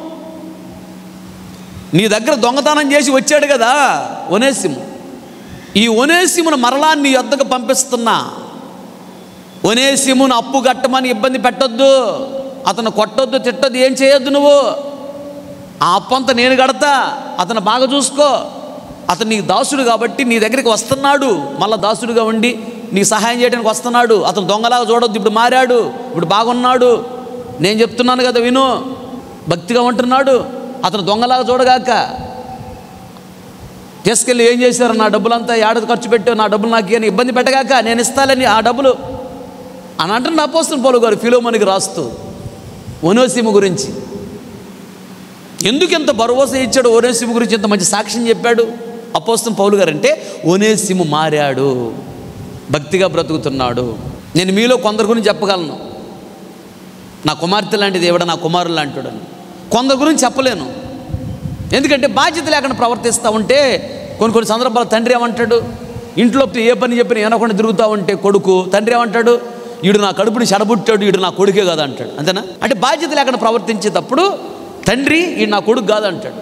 నీ దగ్గర దొంగతనం చేసి వచ్చాడు కదా ఒనేసిము ఈ ఒనేసిమును మరలా నీ వద్దకు పంపిస్తున్నా ఒనేసిమును అప్పు కట్టమని ఇబ్బంది పెట్టొద్దు అతను కొట్టొద్దు తిట్టొద్దు ఏం చేయొద్దు నువ్వు ఆ అప్పు అంతా నేను కడతా అతను బాగా చూసుకో అతను నీకు దాసుడు కాబట్టి నీ దగ్గరికి వస్తున్నాడు మళ్ళీ దాసుడుగా ఉండి నీకు సహాయం చేయడానికి వస్తున్నాడు అతను దొంగలాగా చూడొద్దు ఇప్పుడు మారాడు ఇప్పుడు బాగున్నాడు నేను చెప్తున్నాను కదా విను భక్తిగా ఉంటున్నాడు అతను దొంగలాగా చూడగాక తీసుకెళ్ళి ఏం చేశారు నా డబ్బులంతా ఏడాది ఖర్చు పెట్టావు నా డబ్బులు నాకు అని ఇబ్బంది పెట్టగాక నేను ఇస్తాలని ఆ డబ్బులు అని అంటున్న అపోస్తున్న పౌలు గారు ఫిలోమోనికి రాస్తూ ఒనోసిము గురించి ఎందుకు ఎంత భరోసా ఇచ్చాడు ఓనేసిము గురించి ఇంత మంచి సాక్ష్యం చెప్పాడు అపోస్తం పౌలు గారు అంటే ఓనేసిము మారాడు భక్తిగా బ్రతుకుతున్నాడు నేను మీలో కొందరి గురించి చెప్పగలను నా కుమార్తె లాంటి దేవుడు నా కుమారుడు లాంటివాడు అని కొందరి గురించి చెప్పలేను ఎందుకంటే బాధ్యత లేకుండా ప్రవర్తిస్తూ ఉంటే కొన్ని కొన్ని సందర్భాలు తండ్రి ఏమంటాడు ఇంట్లో ఏ పని చెప్పిన వినకుండా తిరుగుతూ ఉంటే కొడుకు తండ్రి ఏమంటాడు ఈడు నా కడుపుని చెడబుట్టాడు ఈడు నా కొడుకే కాదు అంటాడు అంతేనా అంటే బాధ్యత లేకుండా ప్రవర్తించేటప్పుడు తండ్రి ఈడు నా కొడుకు కాదు అంటాడు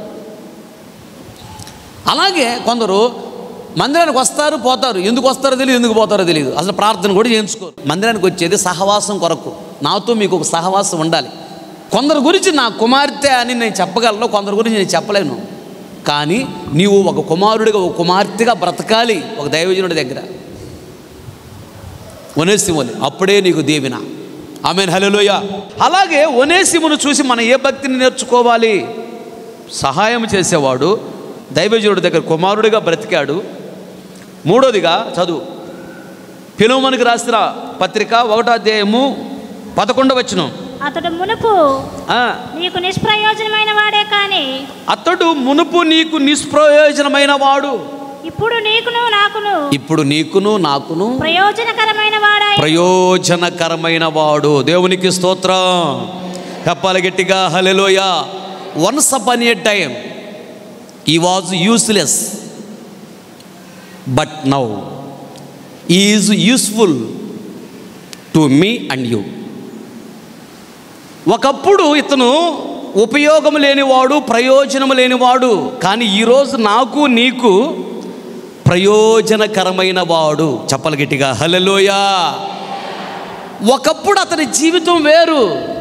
అలాగే కొందరు మందిరానికి వస్తారు పోతారు ఎందుకు వస్తారో తెలియదు ఎందుకు పోతారో తెలియదు అసలు ప్రార్థన కూడా చేయించుకోరు మందిరానికి వచ్చేది సహవాసం కొరకు నాతో మీకు ఒక సహవాసం ఉండాలి కొందరు గురించి నా కుమార్తె అని నేను చెప్పగలను కొందరు గురించి నేను చెప్పలేను కానీ నీవు ఒక కుమారుడిగా ఒక కుమార్తెగా బ్రతకాలి ఒక దైవజనుడి దగ్గర ఒనేసిముని అప్పుడే నీకు దీవెన ఆమె హలోయ అలాగే ఒనేసిమును చూసి మనం ఏ భక్తిని నేర్చుకోవాలి సహాయం చేసేవాడు దైవజనుడి దగ్గర కుమారుడిగా బ్రతికాడు మూడోదిగా చదువు పిలువమనికి రాసిన పత్రిక ఒకటో అధ్యాయము పదకొండవ వచనం అతడు మునుపు ఆ, నీకు నిష్ప్రయోజనమైన వాడే కాని అతడు మునుపు నీకు నిష్ప్రయోజనమైన వాడు ఇప్పుడు నీకును నాకును ఇప్పుడు నీకును నాకును ప్రయోజనకరమైన వాడాయి ప్రయోజనకరమైన వాడు దేవునికి స్తోత్రం చెప్పాలి గట్టిగా hallelujah once upon a time he was useless but now is useful to me and you ఒకప్పుడు ఇతను ఉపయోగం లేనివాడు ప్రయోజనం లేనివాడు కానీ ఈరోజు నాకు నీకు ప్రయోజనకరమైన వాడు చెప్పలు గట్టిగా హలలోయా ఒకప్పుడు అతని జీవితం వేరు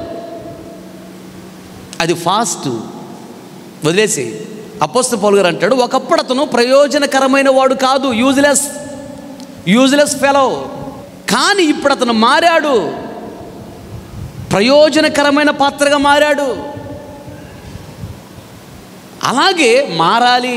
అది ఫాస్ట్ వదిలేసి అపోస్త పౌలు గారు అంటాడు ఒకప్పుడు అతను ప్రయోజనకరమైన వాడు కాదు యూజ్లెస్ యూజ్లెస్ ఫెలో కానీ ఇప్పుడు అతను మారాడు ప్రయోజనకరమైన పాత్రగా మారాడు అలాగే మారాలి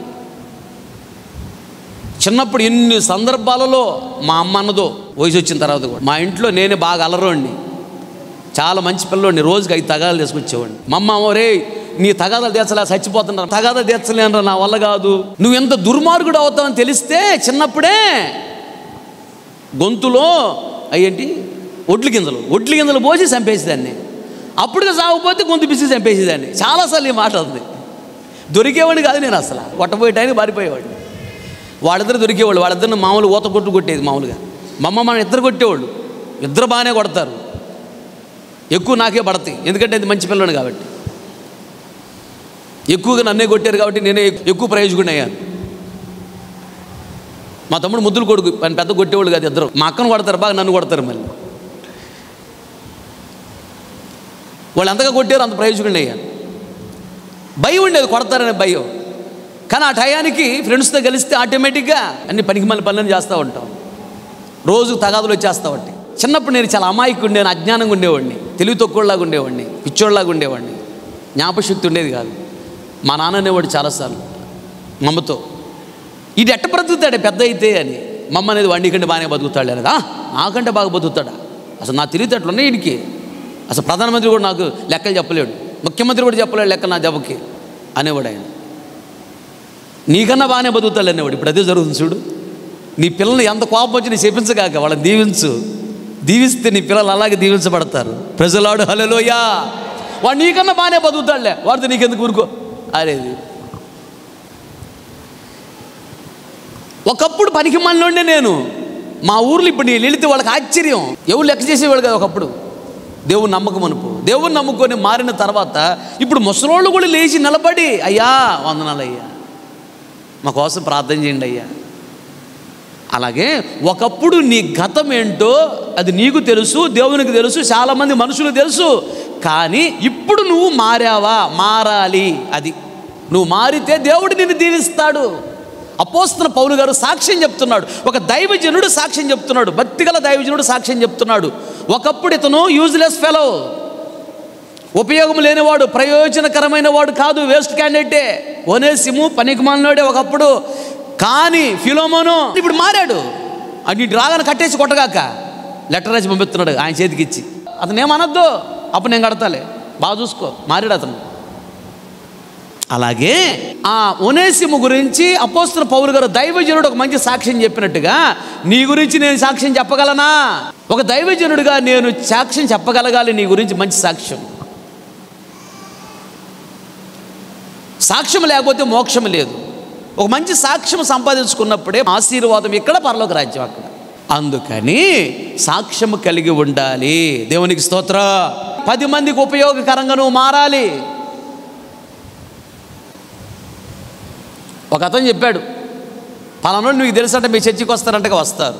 చిన్నప్పుడు ఎన్ని సందర్భాలలో మా అమ్మ అన్నదో వయసు వచ్చిన తర్వాత కూడా మా ఇంట్లో నేనే బాగా అలరోండి చాలా మంచి పిల్లోడిని రోజుకి ఐదు తగాదాలు తీసుకొచ్చేవాడిని మా అమ్మ ఒరే నీ తగాదాలు తీర్చలే చచ్చిపోతున్నారు తగాదాలు తీర్చలేనరా నా వల్ల కాదు నువ్వు ఎంత దుర్మార్గుడు అవుతావని తెలిస్తే చిన్నప్పుడే గొంతులో అయ్యేంటి ఒడ్లు గింజలు ఒడ్లు గింజలు పోసి చంపేసేదాన్ని అప్పుడుగా సాగుపోతే గొంతు పిసి చంపేసేదాన్ని చాలాసార్లు ఈ మాట ఉంది దొరికేవాడిని కాదు నేను అసలు కొట్టబోయే టైంకి పారిపోయేవాడిని వాళ్ళిద్దరు దొరికేవాళ్ళు వాళ్ళిద్దరిని మామూలు ఊత కొట్టు కొట్టేది మామూలుగా మా అమ్మ మన ఇద్దరు కొట్టేవాళ్ళు ఇద్దరు బాగానే కొడతారు ఎక్కువ నాకే పడతాయి ఎందుకంటే అది మంచి పిల్లని కాబట్టి ఎక్కువగా నన్నే కొట్టారు కాబట్టి నేనే ఎక్కువ ప్రయోజకుడిని అయ్యాను మా తమ్ముడు ముద్దులు కొడుకు ఆయన పెద్ద కొట్టేవాళ్ళు కాదు ఇద్దరు మా అక్కను కొడతారు బాగా నన్ను కొడతారు మళ్ళీ వాళ్ళు ఎంతగా కొట్టారు అంత ప్రయోజకుడిని అయ్యాను భయం ఉండేది కొడతారనే భయం కానీ ఆ టయానికి ఫ్రెండ్స్తో కలిస్తే ఆటోమేటిక్గా అన్ని పనికి మళ్ళీ పనులను చేస్తూ ఉంటాం రోజు తగాదులు వచ్చేస్తూ ఉంటాయి చిన్నప్పుడు నేను చాలా అమాయకుడు నేను అజ్ఞానంగా ఉండేవాడిని తెలివి తక్కువలాగా ఉండేవాడిని పిచ్చోళ్ళలాగా ఉండేవాడిని జ్ఞాపశక్తి ఉండేది కాదు మా నాన్న అనేవాడు చాలాసార్లు మమ్మతో ఇది ఎట్ట బ్రతుకుతాడే పెద్ద అయితే అని మమ్మ అనేది వాడి కంటే బాగానే బతుకుతాడు అనేది "ఆ, నాకంటే బాగా బతుకుతాడా అసలు నా తెలివితేటలు ఉన్నాయి వీడికి అసలు ప్రధానమంత్రి కూడా నాకు లెక్కలు చెప్పలేడు ముఖ్యమంత్రి కూడా చెప్పలేడు లెక్క నా దెబ్బకి అనేవాడు ఆయన నీకన్నా బాగానే బతుకుతాడు అనేవాడు ఇప్పుడు అదే జరుగుతుంది చూడు నీ పిల్లల్ని ఎంత కోపం వచ్చి నీ చెప్పించగాక వాళ్ళని దీవించు దీవిస్తే నీ పిల్లలు అలాగే దీవించబడతారు ప్రజలాడు హలోయా వాడు నీకన్నా బాగానే బతుకుతాడులే వాడితో నీకెందుకు ఊరుకో అరేది ఒకప్పుడు పనికి మనలోనే నేను మా ఊర్లో ఇప్పుడు నేను వెళితే వాళ్ళకి ఆశ్చర్యం ఎవరు లెక్క చేసేవాడు కదా ఒకప్పుడు దేవుని నమ్మకం అనుకో దేవుని నమ్ముకొని మారిన తర్వాత ఇప్పుడు ముసలోళ్ళు కూడా లేచి నిలబడి అయ్యా వందనాలు అయ్యా మా కోసం ప్రార్థన చేయండి అయ్యా అలాగే ఒకప్పుడు నీ గతం ఏంటో అది నీకు తెలుసు దేవునికి తెలుసు చాలామంది మనుషులకు తెలుసు కానీ ఇప్పుడు నువ్వు మారావా మారాలి అది నువ్వు మారితే దేవుడు నిన్ను దీవిస్తాడు అపోస్తున్న పౌలు గారు సాక్ష్యం చెప్తున్నాడు ఒక దైవజనుడు సాక్ష్యం చెప్తున్నాడు భక్తిగల దైవజనుడు సాక్ష్యం చెప్తున్నాడు ఒకప్పుడు ఇతను యూజ్లెస్ ఫెలో ఉపయోగం లేనివాడు ప్రయోజనకరమైన వాడు కాదు వేస్ట్ క్యాండిడేటే ఓనేసిము పనికిమాలినోడే ఒకప్పుడు కానీ ఫిలోమోను ఇప్పుడు మారాడు అది రాగానే కట్టేసి కొట్టగాక లెటర్ రాసి పంపిస్తున్నాడు ఆయన చేతికి ఇచ్చి అతను ఏమనొద్దు అప్పుడు నేను కడతాలే బాగా చూసుకో మారాడు అతను అలాగే ఆ ఒనేసిము గురించి అపోస్తున్న పౌరు గారు దైవజనుడు ఒక మంచి సాక్ష్యం చెప్పినట్టుగా నీ గురించి నేను సాక్ష్యం చెప్పగలనా ఒక దైవజనుడిగా నేను సాక్ష్యం చెప్పగలగాలి నీ గురించి మంచి సాక్ష్యం సాక్ష్యం లేకపోతే మోక్షం లేదు ఒక మంచి సాక్ష్యం సంపాదించుకున్నప్పుడే ఆశీర్వాదం ఇక్కడ పరలోక రాజ్యం అక్కడ అందుకని సాక్ష్యం కలిగి ఉండాలి దేవునికి స్తోత్ర పది మందికి ఉపయోగకరంగా నువ్వు మారాలి ఒక అతను చెప్పాడు పలానోడు నీకు తెలుసంటే మీ చర్చికి వస్తారంటే వస్తారు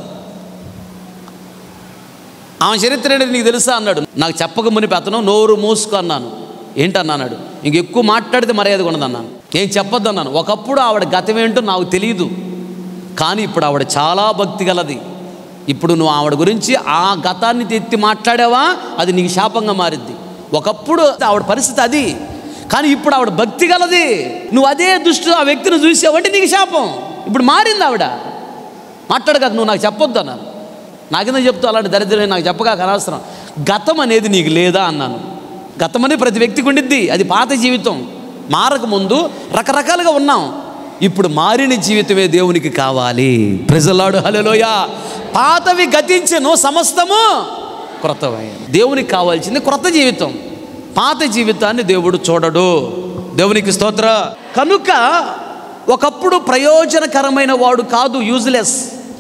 ఆమె చరిత్ర ఏంటి నీకు తెలుసా అన్నాడు నాకు చెప్పక మునిపి అతను నోరు మూసుకో అన్నాను ఏంటన్నా అన్నాడు ఇంక ఎక్కువ మాట్లాడితే మర్యాద ఉండదు అన్నాను ఏం చెప్పొద్దు అన్నాను ఒకప్పుడు ఆవిడ గతం ఏంటో నాకు తెలియదు కానీ ఇప్పుడు ఆవిడ చాలా భక్తి గలది ఇప్పుడు నువ్వు ఆవిడ గురించి ఆ గతాన్ని ఎత్తి మాట్లాడావా అది నీకు శాపంగా మారిద్ది ఒకప్పుడు ఆవిడ పరిస్థితి అది కానీ ఇప్పుడు ఆవిడ భక్తి గలది నువ్వు అదే దృష్టిలో ఆ వ్యక్తిని చూసావంటే నీకు శాపం ఇప్పుడు మారింది ఆవిడ మాట్లాడగాక నువ్వు నాకు చెప్పొద్దు అన్నాను నాకెందుకు చెప్తావు అలాంటి దరిద్రం నాకు చెప్పగాక అనవసరం గతం అనేది నీకు లేదా అన్నాను గతం అనేది ప్రతి వ్యక్తికి ఉండిద్ది అది పాత జీవితం మారక ముందు రకరకాలుగా ఉన్నాం ఇప్పుడు మారిన జీవితమే దేవునికి కావాలి ప్రజలాడు హలోయ పాతవి గతించెను సమస్తము క్రొత్తవై దేవునికి కావాల్సింది క్రొత్త జీవితం పాత జీవితాన్ని దేవుడు చూడడు దేవునికి స్తోత్ర కనుక ఒకప్పుడు ప్రయోజనకరమైన వాడు కాదు యూజ్లెస్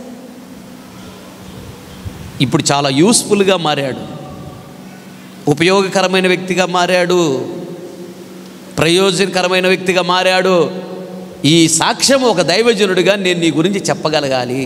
ఇప్పుడు చాలా యూస్ఫుల్గా మారాడు ఉపయోగకరమైన వ్యక్తిగా మారాడు ప్రయోజనకరమైన వ్యక్తిగా మారాడు ఈ సాక్ష్యం ఒక దైవజనుడిగా నేను నీ గురించి చెప్పగలగాలి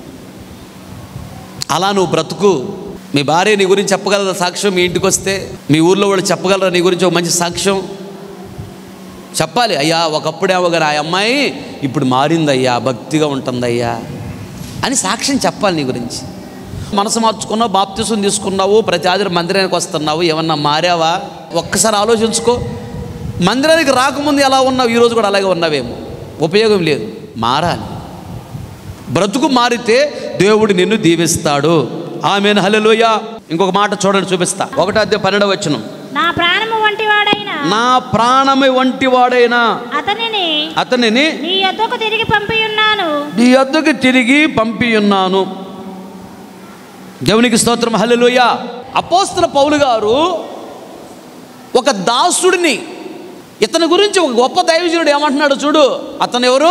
అలా నువ్వు బ్రతుకు మీ భార్య నీ గురించి చెప్పగలరా సాక్ష్యం మీ ఇంటికి వస్తే మీ ఊర్లో వాళ్ళు చెప్పగలరా నీ గురించి ఒక మంచి సాక్ష్యం చెప్పాలి అయ్యా ఒకప్పుడేమో కానీ ఆ అమ్మాయి ఇప్పుడు మారిందయ్యా భక్తిగా ఉంటుందయ్యా అని సాక్ష్యం చెప్పాలి నీ గురించి మనసు మార్చుకున్నావు బాప్తిసం తీసుకున్నావు ప్రతి ఆదివారం మందిరానికి వస్తున్నావు ఏమన్నా మారావా ఒక్కసారి ఆలోచించుకో మందిరానికి రాకముందు ఎలా ఉన్నావు ఈరోజు కూడా అలాగే ఉన్నావేమో ఉపయోగం లేదు మారాలి బ్రతుకు మారితే దేవుడు నిన్ను దీవిస్తాడు ఆమెను హల్లెలూయ ఇంకొక మాట చూడండి చూపిస్తా ఒకటో అద్దె పన్నెండవ వచ్చిన నా ప్రాణము వంటి వాడైన నా ప్రాణమి వంటి వాడైనా అతనిని అతనిని నీ యొద్దకు తిరిగి పంపి ఉన్నాను నీ వద్దకు తిరిగి పంపి ఉన్నాను దేవునికి స్తోత్రం హల్లెలూయ అపోస్తల పౌలు గారు ఒక దాసుడిని ఇతని గురించి ఒక గొప్ప దైవజనుడు ఏమంటున్నాడు చూడు అతను ఎవరు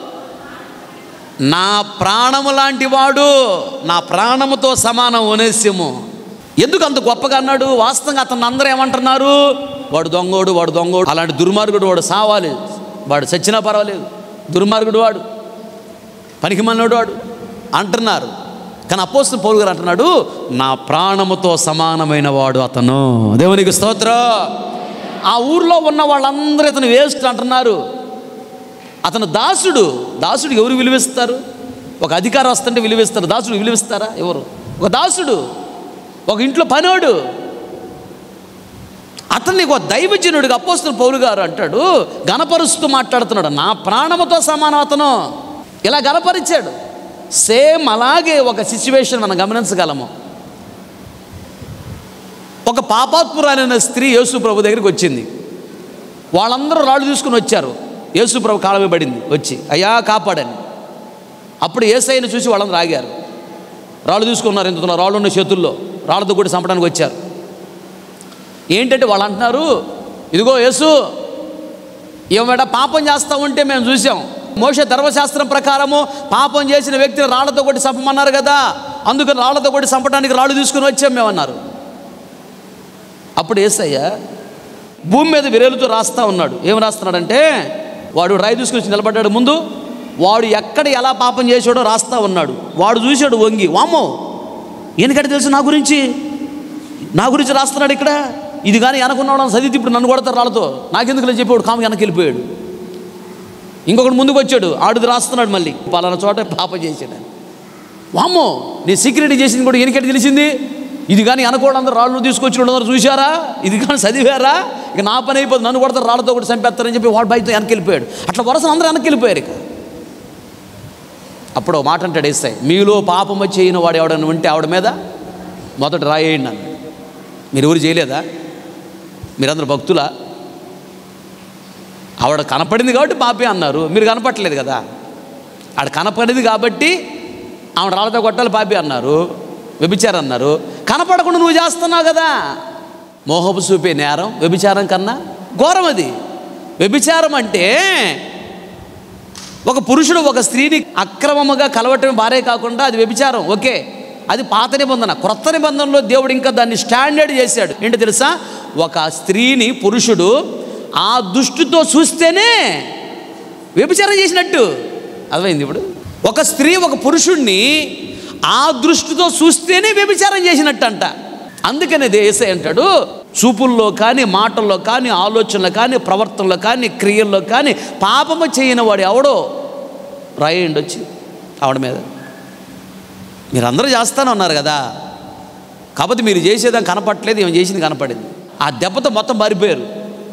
నా ప్రాణము లాంటి వాడు నా ప్రాణముతో సమానం ఒనేస్యము ఎందుకు అంత గొప్పగా అన్నాడు వాస్తవంగా అతను అందరూ ఏమంటున్నారు వాడు దొంగోడు వాడు దొంగోడు అలాంటి దుర్మార్గుడు వాడు సావాలి వాడు చచ్చినా పర్వాలేదు దుర్మార్గుడు వాడు పనికి మన్నోడు వాడు అంటున్నారు కానీ అపోస్తున్న పౌలు గారు అంటున్నాడు నా ప్రాణముతో సమానమైన వాడు అతను దేవునికి స్తోత్రం ఆ ఊర్లో ఉన్న వాళ్ళందరూ ఇతను వేస్ట్ అంటున్నారు అతను దాసుడు దాసుడు ఎవరు విలువిస్తారు ఒక అధికారం వస్తుంటే విలువిస్తారు దాసుడు విలువిస్తారా ఎవరు ఒక దాసుడు ఒక ఇంట్లో పనోడు అతన్ని ఒక దైవజనుడిగా అపోస్తున్న పౌలు గారు అంటాడు గణపరుస్తూ మాట్లాడుతున్నాడు నా ప్రాణముతో సమానం అతను ఇలా గణపరిచాడు సేమ్ అలాగే ఒక సిచ్యువేషన్ మనం గమనించగలము ఒక పాపాత్మురాలైన స్త్రీ యేసు ప్రభు దగ్గరికి వచ్చింది వాళ్ళందరూ రాళ్ళు తీసుకుని వచ్చారు యేసుప్రభు కాలమే పడింది వచ్చి అయ్యా కాపాడని అప్పుడు ఏసైని చూసి వాళ్ళని రాగారు రాళ్ళు తీసుకున్నారు ఇంత రాళ్ళు ఉన్న చేతుల్లో రాళ్ళతో కూడా చంపడానికి వచ్చారు ఏంటంటే వాళ్ళు అంటున్నారు ఇదిగో యేసు ఏమేడ పాపం చేస్తా ఉంటే మేము చూసాం మోష ధర్మశాస్త్రం ప్రకారము పాపం చేసిన వ్యక్తిని రాళ్లతో కొట్టి చంపమన్నారు కదా అందుకని రాళ్లతో కొట్టి చంపడానికి రాళ్ళు తీసుకుని వచ్చాం మేము అన్నారు అప్పుడు ఏసయ్య భూమి మీద విరేలుతో రాస్తా ఉన్నాడు ఏం రాస్తున్నాడంటే వాడు రాయి తీసుకుని వచ్చి నిలబడ్డాడు ముందు వాడు ఎక్కడ ఎలా పాపం చేశాడో రాస్తా ఉన్నాడు వాడు చూశాడు వంగి వామ్మో ఎందుకంటే తెలుసు నా గురించి నా గురించి రాస్తున్నాడు ఇక్కడ ఇది కానీ వెనకున్నాడు చదివితే ఇప్పుడు నన్ను కొడతారు రాళ్ళతో నాకెందుకు లేదు చెప్పాడు కాము వెనక్కి వెళ్ళిపోయాడు ఇంకొకటి ముందుకు వచ్చాడు ఆడుది రాస్తున్నాడు మళ్ళీ పలానా చోట పాపం చేశాడు వామ్మో నీ సీక్రెట్ చేసింది కూడా ఎనికెట్ తెలిసింది ఇది కానీ అనుకోవడం అందరూ రాళ్ళు తీసుకొచ్చి అందరూ చూశారా ఇది కానీ చదివారా ఇక నా పని అయిపోతుంది నన్ను కొడతారు రాళ్ళతో కూడా చంపేస్తారని చెప్పి వాడు బయట వెనక్కి వెళ్ళిపోయాడు అట్లా వరుస అందరూ వెనక్కి వెళ్ళిపోయారు ఇక అప్పుడు ఒక మాట అంటాడు వేస్తాయి మీలో పాపం చేయని వాడు ఎవడైనా ఉంటే ఆవిడ మీద మొదట రాయేయండి అన్నాడు మీరు ఎవరు చేయలేదా మీరందరూ భక్తులా ఆవిడ కనపడింది కాబట్టి పాపే అన్నారు మీరు కనపట్టలేదు కదా ఆవిడ కనపడింది కాబట్టి ఆవిడ రాళ్ళతో కొట్టాలి పాపి అన్నారు వ్యభిచారన్నారు కనపడకుండా నువ్వు చేస్తున్నావు కదా మోహపు చూపే నేరం వ్యభిచారం కన్నా ఘోరం అది వ్యభిచారం అంటే ఒక పురుషుడు ఒక స్త్రీని అక్రమముగా కలవటం భార్య కాకుండా అది వ్యభిచారం ఓకే అది పాత నిబంధన క్రొత్త నిబంధనలో దేవుడు ఇంకా దాన్ని స్టాండర్డ్ చేశాడు ఏంటో తెలుసా ఒక స్త్రీని పురుషుడు ఆ దృష్టితో చూస్తేనే వ్యభిచారం చేసినట్టు అర్థమైంది ఇప్పుడు ఒక స్త్రీ ఒక పురుషుణ్ణి ఆ దృష్టితో చూస్తేనే వ్యభిచారం చేసినట్టు అంట అందుకనే దేశే అంటాడు చూపుల్లో కానీ మాటల్లో కానీ ఆలోచనలో కానీ ప్రవర్తనలో కానీ క్రియల్లో కానీ పాపము చేయని వాడు ఎవడో రాయండి వచ్చి ఆవిడ మీద మీరందరూ చేస్తానే ఉన్నారు కదా కాకపోతే మీరు చేసేదాన్ని కనపట్లేదు ఏం చేసింది కనపడింది ఆ దెబ్బతో మొత్తం మారిపోయారు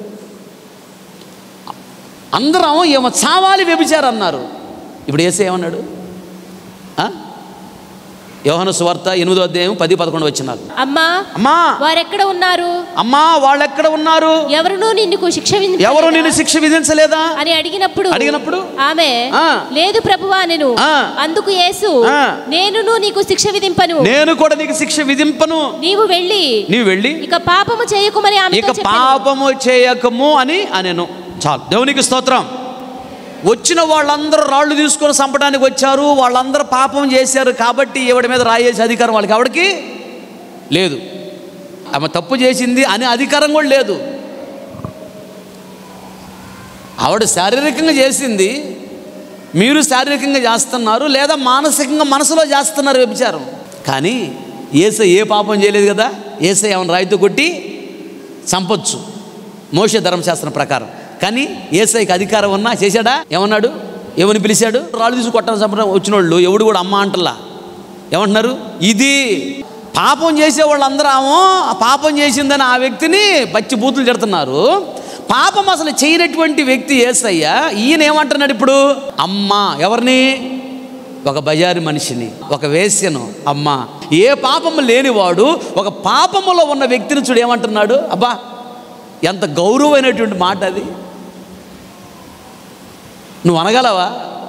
అందరం ఏమో చావాలి వ్యభిచారం అన్నారు ఇప్పుడు ఏసే ఏమన్నాడు ఆ? యోహాను సువార్త ఎనిమిదో అధ్యాయం పది పదకొండు వచ్చినారు అమ్మా అమ్మా వారెక్కడ ఉన్నారు అమ్మా వాళ్ళు ఎక్కడ ఉన్నారు ఎవరునూ నిన్ను శిక్ష విధింపలేదా? ఎవరు నిన్ను శిక్ష విధించలేదా అని అడిగినప్పుడు అడిగినప్పుడు? ఆమె ఆ. లేదు ప్రభువా నేను ఆ. అందుకు యేసు ఆ. నేనును నీకు శిక్ష విధింపను నేను కూడా నీకు శిక్ష విధింపను నీవు వెళ్ళి నీవు వెళ్ళి ఇక పాపము చేయకుమని ఇక ఆమెతో చెప్పెను. పాపము చేయకము అని అనేను చాలు దేవునికి స్తోత్రం వచ్చిన వాళ్ళందరూ రాళ్ళు తీసుకొని చంపడానికి వచ్చారు వాళ్ళందరూ పాపం చేశారు కాబట్టి ఈవిడ మీద రాయేసే అధికారం వాళ్ళకి ఆవిడకి లేదు ఆమె తప్పు చేసింది అనే అధికారం కూడా లేదు ఆవిడ శారీరకంగా చేసింది మీరు శారీరకంగా చేస్తున్నారు లేదా మానసికంగా మనసులో చేస్తున్నారు వ్యభిచారం కానీ ఏసై ఏ పాపం చేయలేదు కదా ఏసై ఏమైనా రాయితో కొట్టి చంపొచ్చు మోష ధర్మశాస్త్రం ప్రకారం కానీ ఏసైకి అధికారం ఉన్నా చేశాడా ఏమన్నాడు ఏమని పిలిచాడు రాళ్ళు తీసి కొట్టాలని చంపడం వచ్చిన వాళ్ళు ఎవడు కూడా అమ్మ అంటలా ఏమంటున్నారు ఇది పాపం చేసే వాళ్ళందరూ ఆమో ఆ పాపం చేసిందని ఆ వ్యక్తిని పచ్చి బూతులు తిడుతున్నారు పాపం అసలు చేయనటువంటి వ్యక్తి ఏసయ్య ఈయన ఏమంటున్నాడు ఇప్పుడు అమ్మ ఎవరిని ఒక బజారి మనిషిని ఒక వేశ్యను అమ్మ ఏ పాపము లేనివాడు ఒక పాపములో ఉన్న వ్యక్తిని చూడు ఏమంటున్నాడు అబ్బా ఎంత గౌరవమైనటువంటి మాట అది నువ్వు అనగలవా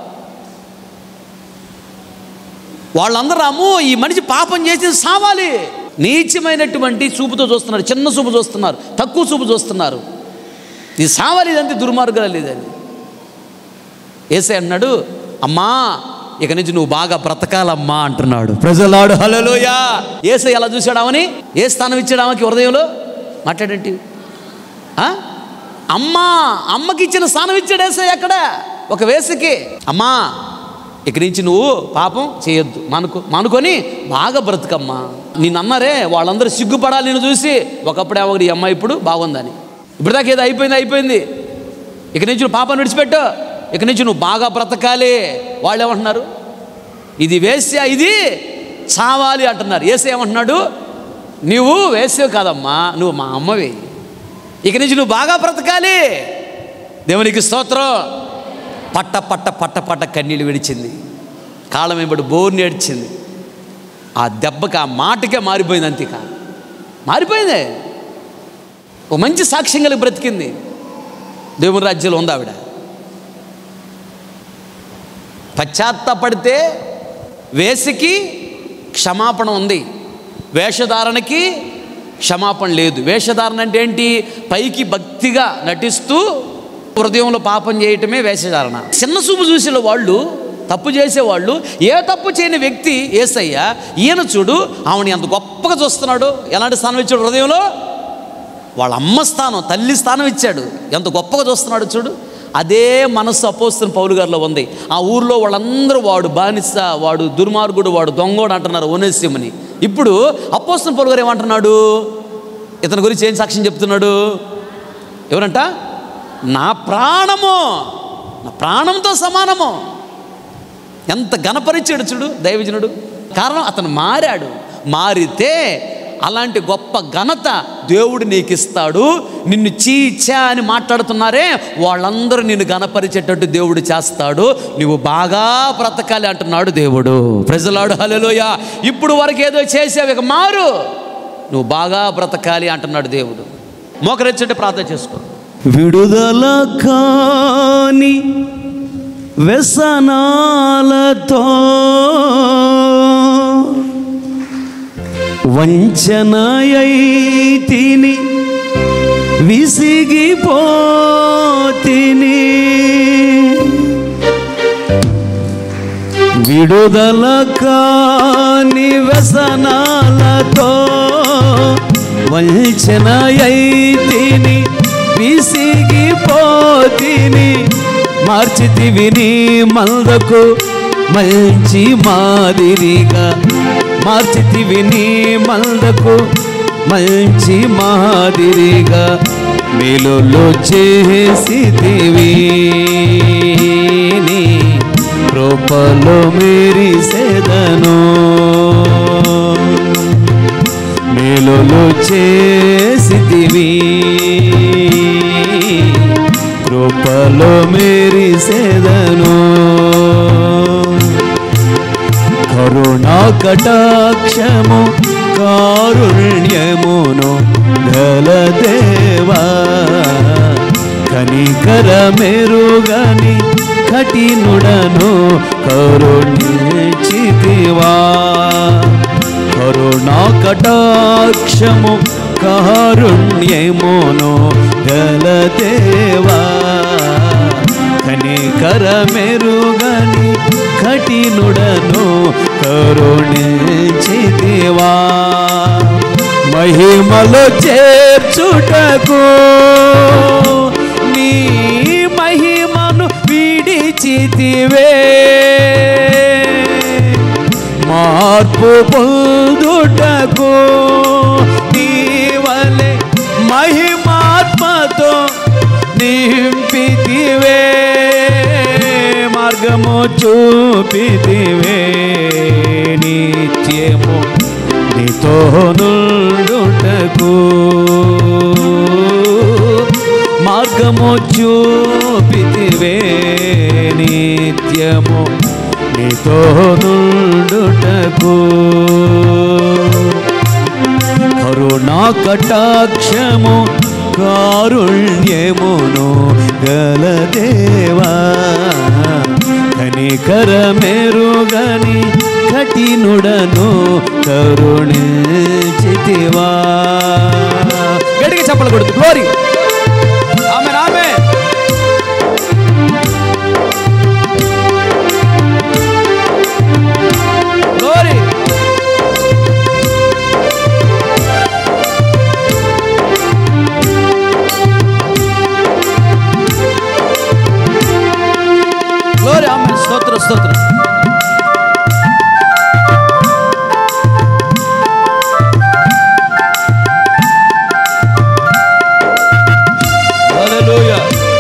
వాళ్ళందరూ అమ్మో ఈ మనిషి పాపం చేసి సావాలి నీచమైనటువంటి చూపుతో చూస్తున్నారు చిన్న చూపు చూస్తున్నారు తక్కువ చూపు చూస్తున్నారు ఇది సావాలి ఇదంతే దుర్మార్గాలు ఇదని ఏసే అన్నాడు అమ్మా ఇక నుంచి నువ్వు బాగా బ్రతకాలమ్మా అంటున్నాడు ప్రజలాడు హలోయా ఏసై ఎలా చూశాడామని ఏ స్థానం ఇచ్చాడామకి హృదయంలో మాట్లాడేంటి ఆ? అమ్మా అమ్మకి ఇచ్చిన స్థానం ఇచ్చాడు ఏసై అక్కడ ఒక వేసకి అమ్మా ఇక్కడి నుంచి నువ్వు పాపం చేయొద్దు మానుకో మానుకొని బాగా బ్రతుకమ్మా నిన్ను అన్నారే వాళ్ళందరూ సిగ్గుపడాలి నేను చూసి ఒకప్పుడే ఒకటి ఈ అమ్మాయి ఇప్పుడు బాగుందని ఇప్పుడు దాకా ఏదో అయిపోయింది అయిపోయింది ఇక నుంచి నువ్వు పాపం విడిచిపెట్టు ఇక నుంచి నువ్వు బాగా బ్రతకాలి వాళ్ళు ఏమంటున్నారు ఇది వేశ్య ఇది చావాలి అంటున్నారు ఏసే ఏమంటున్నాడు నువ్వు వేసేవి కాదమ్మా నువ్వు మా అమ్మవి ఇక నుంచి నువ్వు బాగా బ్రతకాలి దేవునికి స్తోత్రం పట్ట పట్ట పట్ట పట్ట కన్నీళ్ళు విడిచింది కాళ్ళం వెంబడి బోర్ని ఏడ్చింది ఆ దెబ్బకి ఆ మాటకే మారిపోయింది అంతిక మారిపోయింది ఓ మంచి సాక్ష్యం కలిగి బ్రతికింది దేవుని రాజ్యంలో ఉంది ఆవిడ పశ్చాత్తపడితే వేసికి క్షమాపణ ఉంది వేషధారణకి క్షమాపణ లేదు వేషధారణ అంటే ఏంటి పైకి భక్తిగా నటిస్తూ హృదయంలో పాపం చేయటమే వేషధారణ చిన్న చూపు చూసిన వాళ్ళు తప్పు చేసేవాళ్ళు ఏ తప్పు చేయని వ్యక్తి ఏసయ్య ఈయన చూడు ఆవిడ ఎంత గొప్పగా చూస్తున్నాడు ఎలాంటి స్థానం ఇచ్చాడు హృదయంలో వాళ్ళ అమ్మ స్థానం తల్లి స్థానం ఇచ్చాడు ఎంత గొప్పగా చూస్తున్నాడు చూడు అదే మనస్సు అపోస్తున్న పౌలు గారిలో ఉంది ఆ ఊర్లో వాళ్ళందరూ వాడు బానిస వాడు దుర్మార్గుడు వాడు దొంగోడు అంటున్నారు ఓనేసిమని ఇప్పుడు అపోస్తున్న పౌలు గారు ఏమంటున్నాడు ఇతని గురించి ఏం సాక్ష్యం చెప్తున్నాడు ఎవరంట నా ప్రాణము నా ప్రాణంతో సమానము ఎంత గణపరిచాడు చూడు దైవజనుడు కారణం అతను మారాడు మారితే అలాంటి గొప్ప ఘనత దేవుడు నీకు ఇస్తాడు నిన్ను చీచా అని మాట్లాడుతున్నారే వాళ్ళందరూ నిన్ను గణపరిచేటట్టు దేవుడు చేస్తాడు నువ్వు బాగా బ్రతకాలి అంటున్నాడు దేవుడు ప్రజలాడు హలోయ ఇప్పుడు వరకు ఏదో చేసావు ఇక మారు నువ్వు బాగా బ్రతకాలి అంటున్నాడు దేవుడు మోకరెచ్చంటే ప్రార్థన చేసుకో విడుదల కాని వ్యసనాలతో వంచనయైతిని విసిగిపోతిని విడుదల కాని వ్యసనాలతో వంచనయైతిని విసిగిపోతిని మార్చితివి నీ మందకు మంచి మాదిరిగా మార్చితివి నీ మందకు మంచి మాదిరిగా మేలులో చేసితివి నీ కృపలో మెరిసెదను మేలులు చేసితివి కృపలో మెరిసెదను కరుణా కటాక్షము కారుణ్యమును గలదేవా కనికర మెరుగని కఠినుడను కరుణించితివా కరుణా కటాక్షము కారుణ్యమును గలదేవా కనికర మెరుగని కఠినుడను కరుణించితివా మహిమలో చేర్చుటకు నీ మహిమను విడిచితివే మార్పు పొందుటకు నీవలే మహిమాత్మతో నింపితివే మార్గము చూపితివే నిత్యము నీతో నుండుటకు మార్గము చూపితివే నిత్యము నీతో నుండుటకు కరుణా కటాక్షము కారుణ్యమును గలదేవా కనికర మెరుగని కఠినుడను కరుణించితివా గడికి చెప్పలు కొడుతు గ్లోరీ ఆమె ఆమె గ్లోరీ గ్లోరీ ఆమె స్తోత్ర స్తోత్రం హల్లెలూయా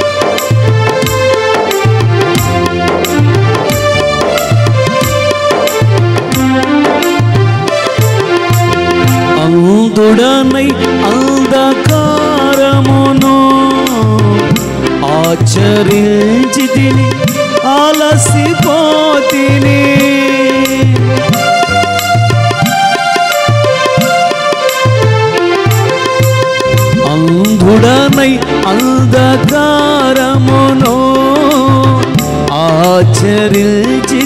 అందుడనై అంధకారమును ఆచరించి తిని ఆలసిపోతిని అంధుడనై అంధకారమును ఆచరించి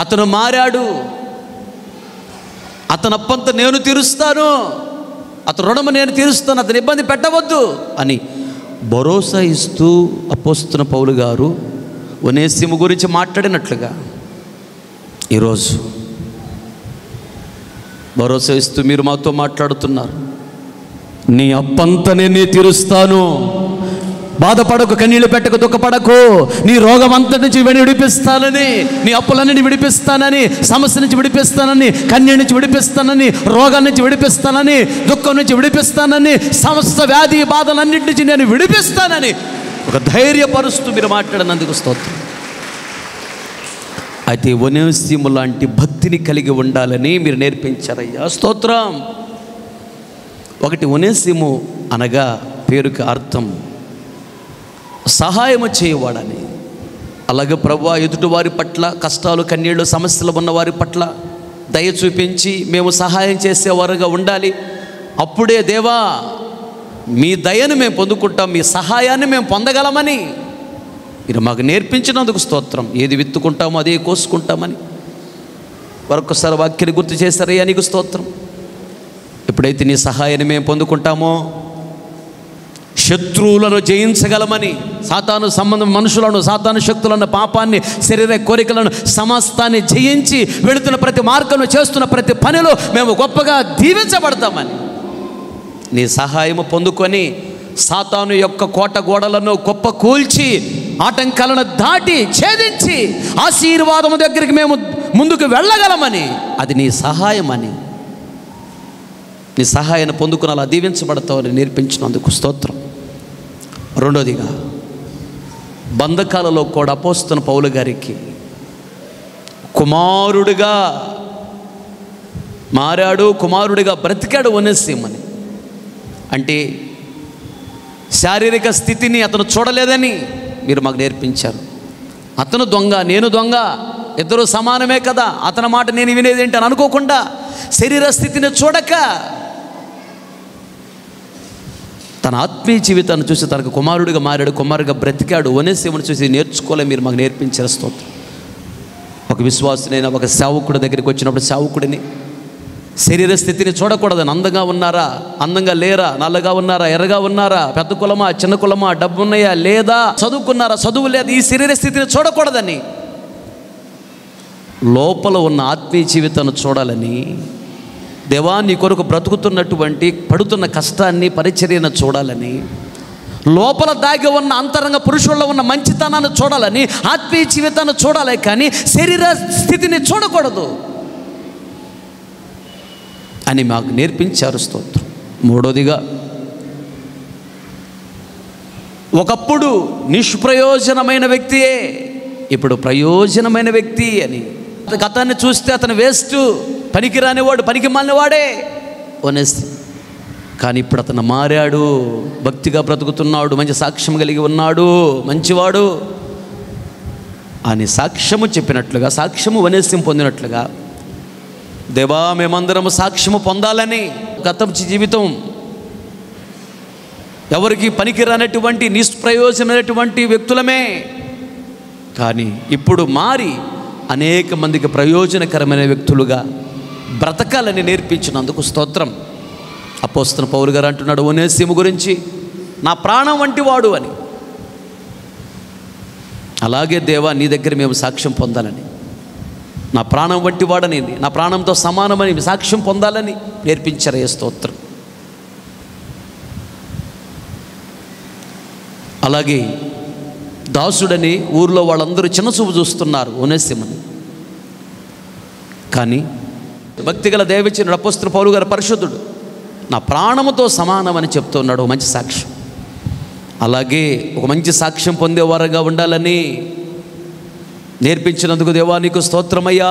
అతను మారాడు అతను అప్పంత నేను తీరుస్తాను అతను రుణము నేను తీరుస్తాను అతను ఇబ్బంది పెట్టవద్దు అని భరోసా ఇస్తూ అపోస్తున్న పౌలు గారు ఒనేసిము గురించి మాట్లాడినట్లుగా ఈరోజు భరోసా ఇస్తూ మీరు మాతో మాట్లాడుతున్నారు నీ అప్పంతా నేనే తీరుస్తాను బాధపడకు కన్నీళ్ళు పెట్టకు దుఃఖపడకు నీ రోగం అంతటి నుంచి విడి- విడిపిస్తానని నీ అప్పులన్నిటి విడిపిస్తానని సమస్య నుంచి విడిపిస్తానని కన్నీళ్ళ నుంచి విడిపిస్తానని రోగం నుంచి విడిపిస్తానని దుఃఖం నుంచి విడిపిస్తానని సమస్త వ్యాధి బాధలన్నిటి నుంచి నేను విడిపిస్తానని ఒక ధైర్యపరుస్తూ మీరు మాట్లాడినందుకు స్తోత్రం అయితే ఒనేసిము లాంటి భక్తిని కలిగి ఉండాలని మీరు నేర్పించారయ్యా స్తోత్రం ఒకటి ఒనేసిము అనగా పేరుకి అర్థం సహాయము చేయవాడని అలాగే ప్రభు ఎదుటివారి పట్ల కష్టాలు కన్నీళ్ళు సమస్యలు ఉన్న వారి పట్ల దయ చూపించి మేము సహాయం చేసేవారుగా ఉండాలి అప్పుడే దేవా మీ దయను మేము పొందుకుంటాం మీ సహాయాన్ని మేము పొందగలమని మీరు మాకు నేర్పించినందుకు స్తోత్రం ఏది విత్తుకుంటామో అదే కోసుకుంటామని మరొకసారి వాక్యాన్ని గుర్తు చేశారయ్యా నీకు స్తోత్రం ఎప్పుడైతే నీ సహాయాన్ని మేము పొందుకుంటామో శత్రువులను జయించగలమని సాతాను సంబంధం మనుషులను సాతాను శక్తులను పాపాన్ని శరీర కోరికలను సమస్తాన్ని జయించి వెళుతున్న ప్రతి మార్గంలో చేస్తున్న ప్రతి పనిలో మేము గొప్పగా దీవించబడతామని నీ సహాయము పొందుకొని సాతాను యొక్క కోట గోడలను గొప్ప కూల్చి ఆటంకాలను దాటి ఛేదించి ఆశీర్వాదము దగ్గరికి మేము ముందుకు వెళ్ళగలమని అది నీ సహాయమని నీ సహాయాన్ని పొందుకుని అలా దీవించబడతావని నేర్పించినందుకు స్తోత్రం రెండోదిగా బంధకాలలో కూడా అపోస్తున్న పౌలు గారికి కుమారుడిగా మారాడు కుమారుడిగా బ్రతికాడు వనసీమని అంటే శారీరక స్థితిని అతను చూడలేదని మీరు మాకు నేర్పించారు అతను దొంగ నేను దొంగ ఇద్దరు సమానమే కదా అతని మాట నేను వినేది ఏంటి అని అనుకోకుండా శరీర స్థితిని చూడక తన ఆత్మీయ జీవితాన్ని చూసి తనకు కుమారుడిగా మారాడు కుమారుడిగా బ్రతికాడు వనేసేమని చూసి నేర్చుకోలే మీరు మాకు నేర్పించారు స్తోత్రం ఒక విశ్వాసునైనా ఒక సేవకుడి దగ్గరికి వచ్చినప్పుడు సేవకుడిని శరీర స్థితిని చూడకూడదని అందంగా ఉన్నారా అందంగా లేరా నల్లగా ఉన్నారా ఎర్రగా ఉన్నారా పెద్ద కులమా చిన్న కులమా డబ్బు ఉన్నాయా లేదా చదువుకున్నారా చదువు లేదు ఈ శరీర స్థితిని చూడకూడదని లోపల ఉన్న ఆత్మీయ జీవితాన్ని చూడాలని దేవా నీ కొరకు బ్రతుకుతున్నటువంటి పడుతున్న కష్టాన్ని పరిచర్యను చూడాలని లోపల దాగి ఉన్న అంతరంగ పురుషుల్లో ఉన్న మంచితనాన్ని చూడాలని ఆత్మీయ జీవితాన్ని చూడాలి కానీ శరీర స్థితిని చూడకూడదు అని మాకు నేర్పించారు స్తోత్రం మూడోదిగా ఒకప్పుడు నిష్ప్రయోజనమైన వ్యక్తియే ఇప్పుడు ప్రయోజనమైన వ్యక్తి అని గతాన్ని చూస్తే అతను వేస్ట్ పనికిరాని వాడు పనికి వాడే ఓనేసి కానీ ఇప్పుడు అతను మారాడు భక్తిగా బ్రతుకుతున్నాడు మంచి సాక్ష్యం కలిగి ఉన్నాడు మంచివాడు అని సాక్ష్యము చెప్పినట్లుగా సాక్ష్యము వనేస్యం పొందినట్లుగా దేవా మేమందరము సాక్ష్యము పొందాలని గతం జీవితం ఎవరికి పనికిరానటువంటి నిష్ప్రయోజనమైనటువంటి వ్యక్తులమే కానీ ఇప్పుడు మారి అనేక మందికి ప్రయోజనకరమైన వ్యక్తులుగా బ్రతకాలని నేర్పించినందుకు స్తోత్రం అపోస్తున్న పౌరు గారు అంటున్నాడు ఓనేసిము గురించి నా ప్రాణం వంటి వాడు అని అలాగే దేవా నీ దగ్గర మేము సాక్ష్యం పొందాలని నా ప్రాణం వంటి వాడని నా ప్రాణంతో సమానమని సాక్ష్యం పొందాలని నేర్పించారయ్య స్తోత్రం అలాగే దాసుడని ఊర్లో వాళ్ళందరూ చిన్నచూపు చూస్తున్నారు ఓనేసిమని కానీ భక్తిగల దేవచిన అపస్తుల పౌలు గారు పరిశుద్ధుడు నా ప్రాణముతో సమానమని చెప్తున్నాడు ఒక మంచి సాక్ష్యం అలాగే ఒక మంచి సాక్ష్యం పొందేవారుగా ఉండాలని నేర్పించినందుకు దేవా నీకు స్తోత్రమయ్యా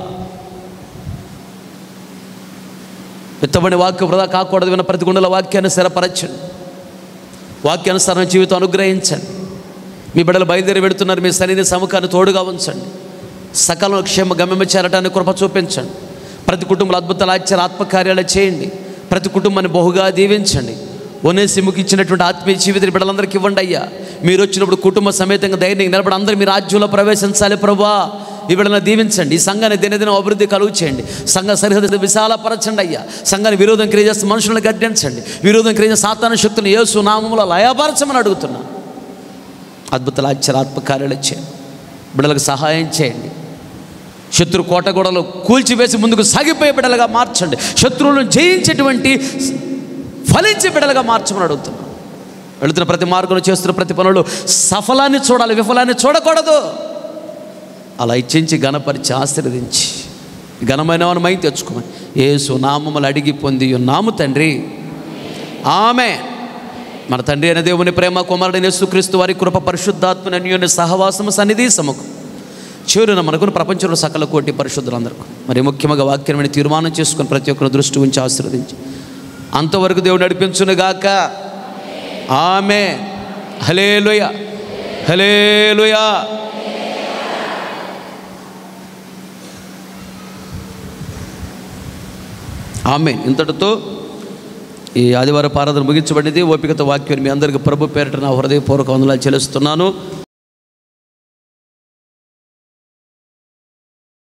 విత్తబడి వాక్య వృధా కాకూడదు విన్న ప్రతి గుండెల వాక్యాన్ని స్థిరపరచండి వాక్యానుసారం జీవితం అనుగ్రహించండి మీ బిడ్డలు బయలుదేరి పెడుతున్నారు మీ సన్నిధి సముఖాన్ని తోడుగా ఉంచండి సకల క్షేమ గమ్యమ చేరటానికి కృప చూపించండి ప్రతి కుటుంబంలో అద్భుతాలు ఆశ్చర్య ఆత్మకార్యాలు చేయండి ప్రతి కుటుంబాన్ని బహుగా దీవించండి ఒనేసిముకి ఇచ్చినటువంటి ఆత్మీయ జీవితం బిడ్డలందరికీ ఇవ్వండి అయ్యా మీరు వచ్చినప్పుడు కుటుంబ సమేతంగా ధైర్యంగా నిలబడి అందరూ మీ రాజ్యంలో ప్రవేశించాలి ప్రభా ఈ బిడ్డలను దీవించండి ఈ సంఘాన్ని దినదిన అభివృద్ధి కలుగు చేయండి సంఘ సరిహద్దు విశాలపరచండి అయ్యా సంఘాన్ని విరోధం క్రియ చేస్తే మనుషులను గడ్డించండి విరోధం క్రియ చేసే సాతాన శక్తిని యేసు నామములో లయపరచమని అడుగుతున్నాను అద్భుతాలు ఆశ్చర్యాత్మక కార్యాలు చేయండి బిడ్డలకు సహాయం చేయండి శత్రు కోటగోడలు కూల్చివేసి ముందుకు సాగిపోయే బిడ్డలుగా మార్చండి శత్రువులను జయించేటువంటి ఫలించే బిడ్డలుగా మార్చమని అడుగుతున్నాను వెళుతున్న ప్రతి మార్గంలో చేస్తున్న ప్రతి పనులు సఫలాన్ని చూడాలి విఫలాన్ని చూడకూడదు అలా ఇచ్చించి గణపరిచి ఆశీర్వదించి ఘనమైన మై తెచ్చుకోమని ఏసు నామములు అడిగి పొంది ఉన్నాము తండ్రి ఆమె మన తండ్రి అయిన దేవుని ప్రేమ కుమారుడైన యేసుక్రీస్తు వారి కృప పరిశుద్ధాత్మని అన్యోన్య సహవాసము సన్నిధి సముఖం చేరున మనకును ప్రపంచంలో సకల కోటి పరిశుద్ధులందరికీ మరి ముఖ్యంగా వాక్యమైన తీర్మానం చేసుకుని ప్రతి ఒక్కరు దృష్టి ఉంచి ఆశీర్వదించి అంతవరకు దేవుడు నడిపించునుగాక ఆమె హలేలుయ హలేలుయ ఆమె ఇంతటితో ఈ ఆదివారం ఆరాధన ముగించబడింది ఓపికతో వాక్యం మీ అందరికీ ప్రభు పేరిట నా హృదయపూర్వక వందనాలు చెల్లిస్తున్నాను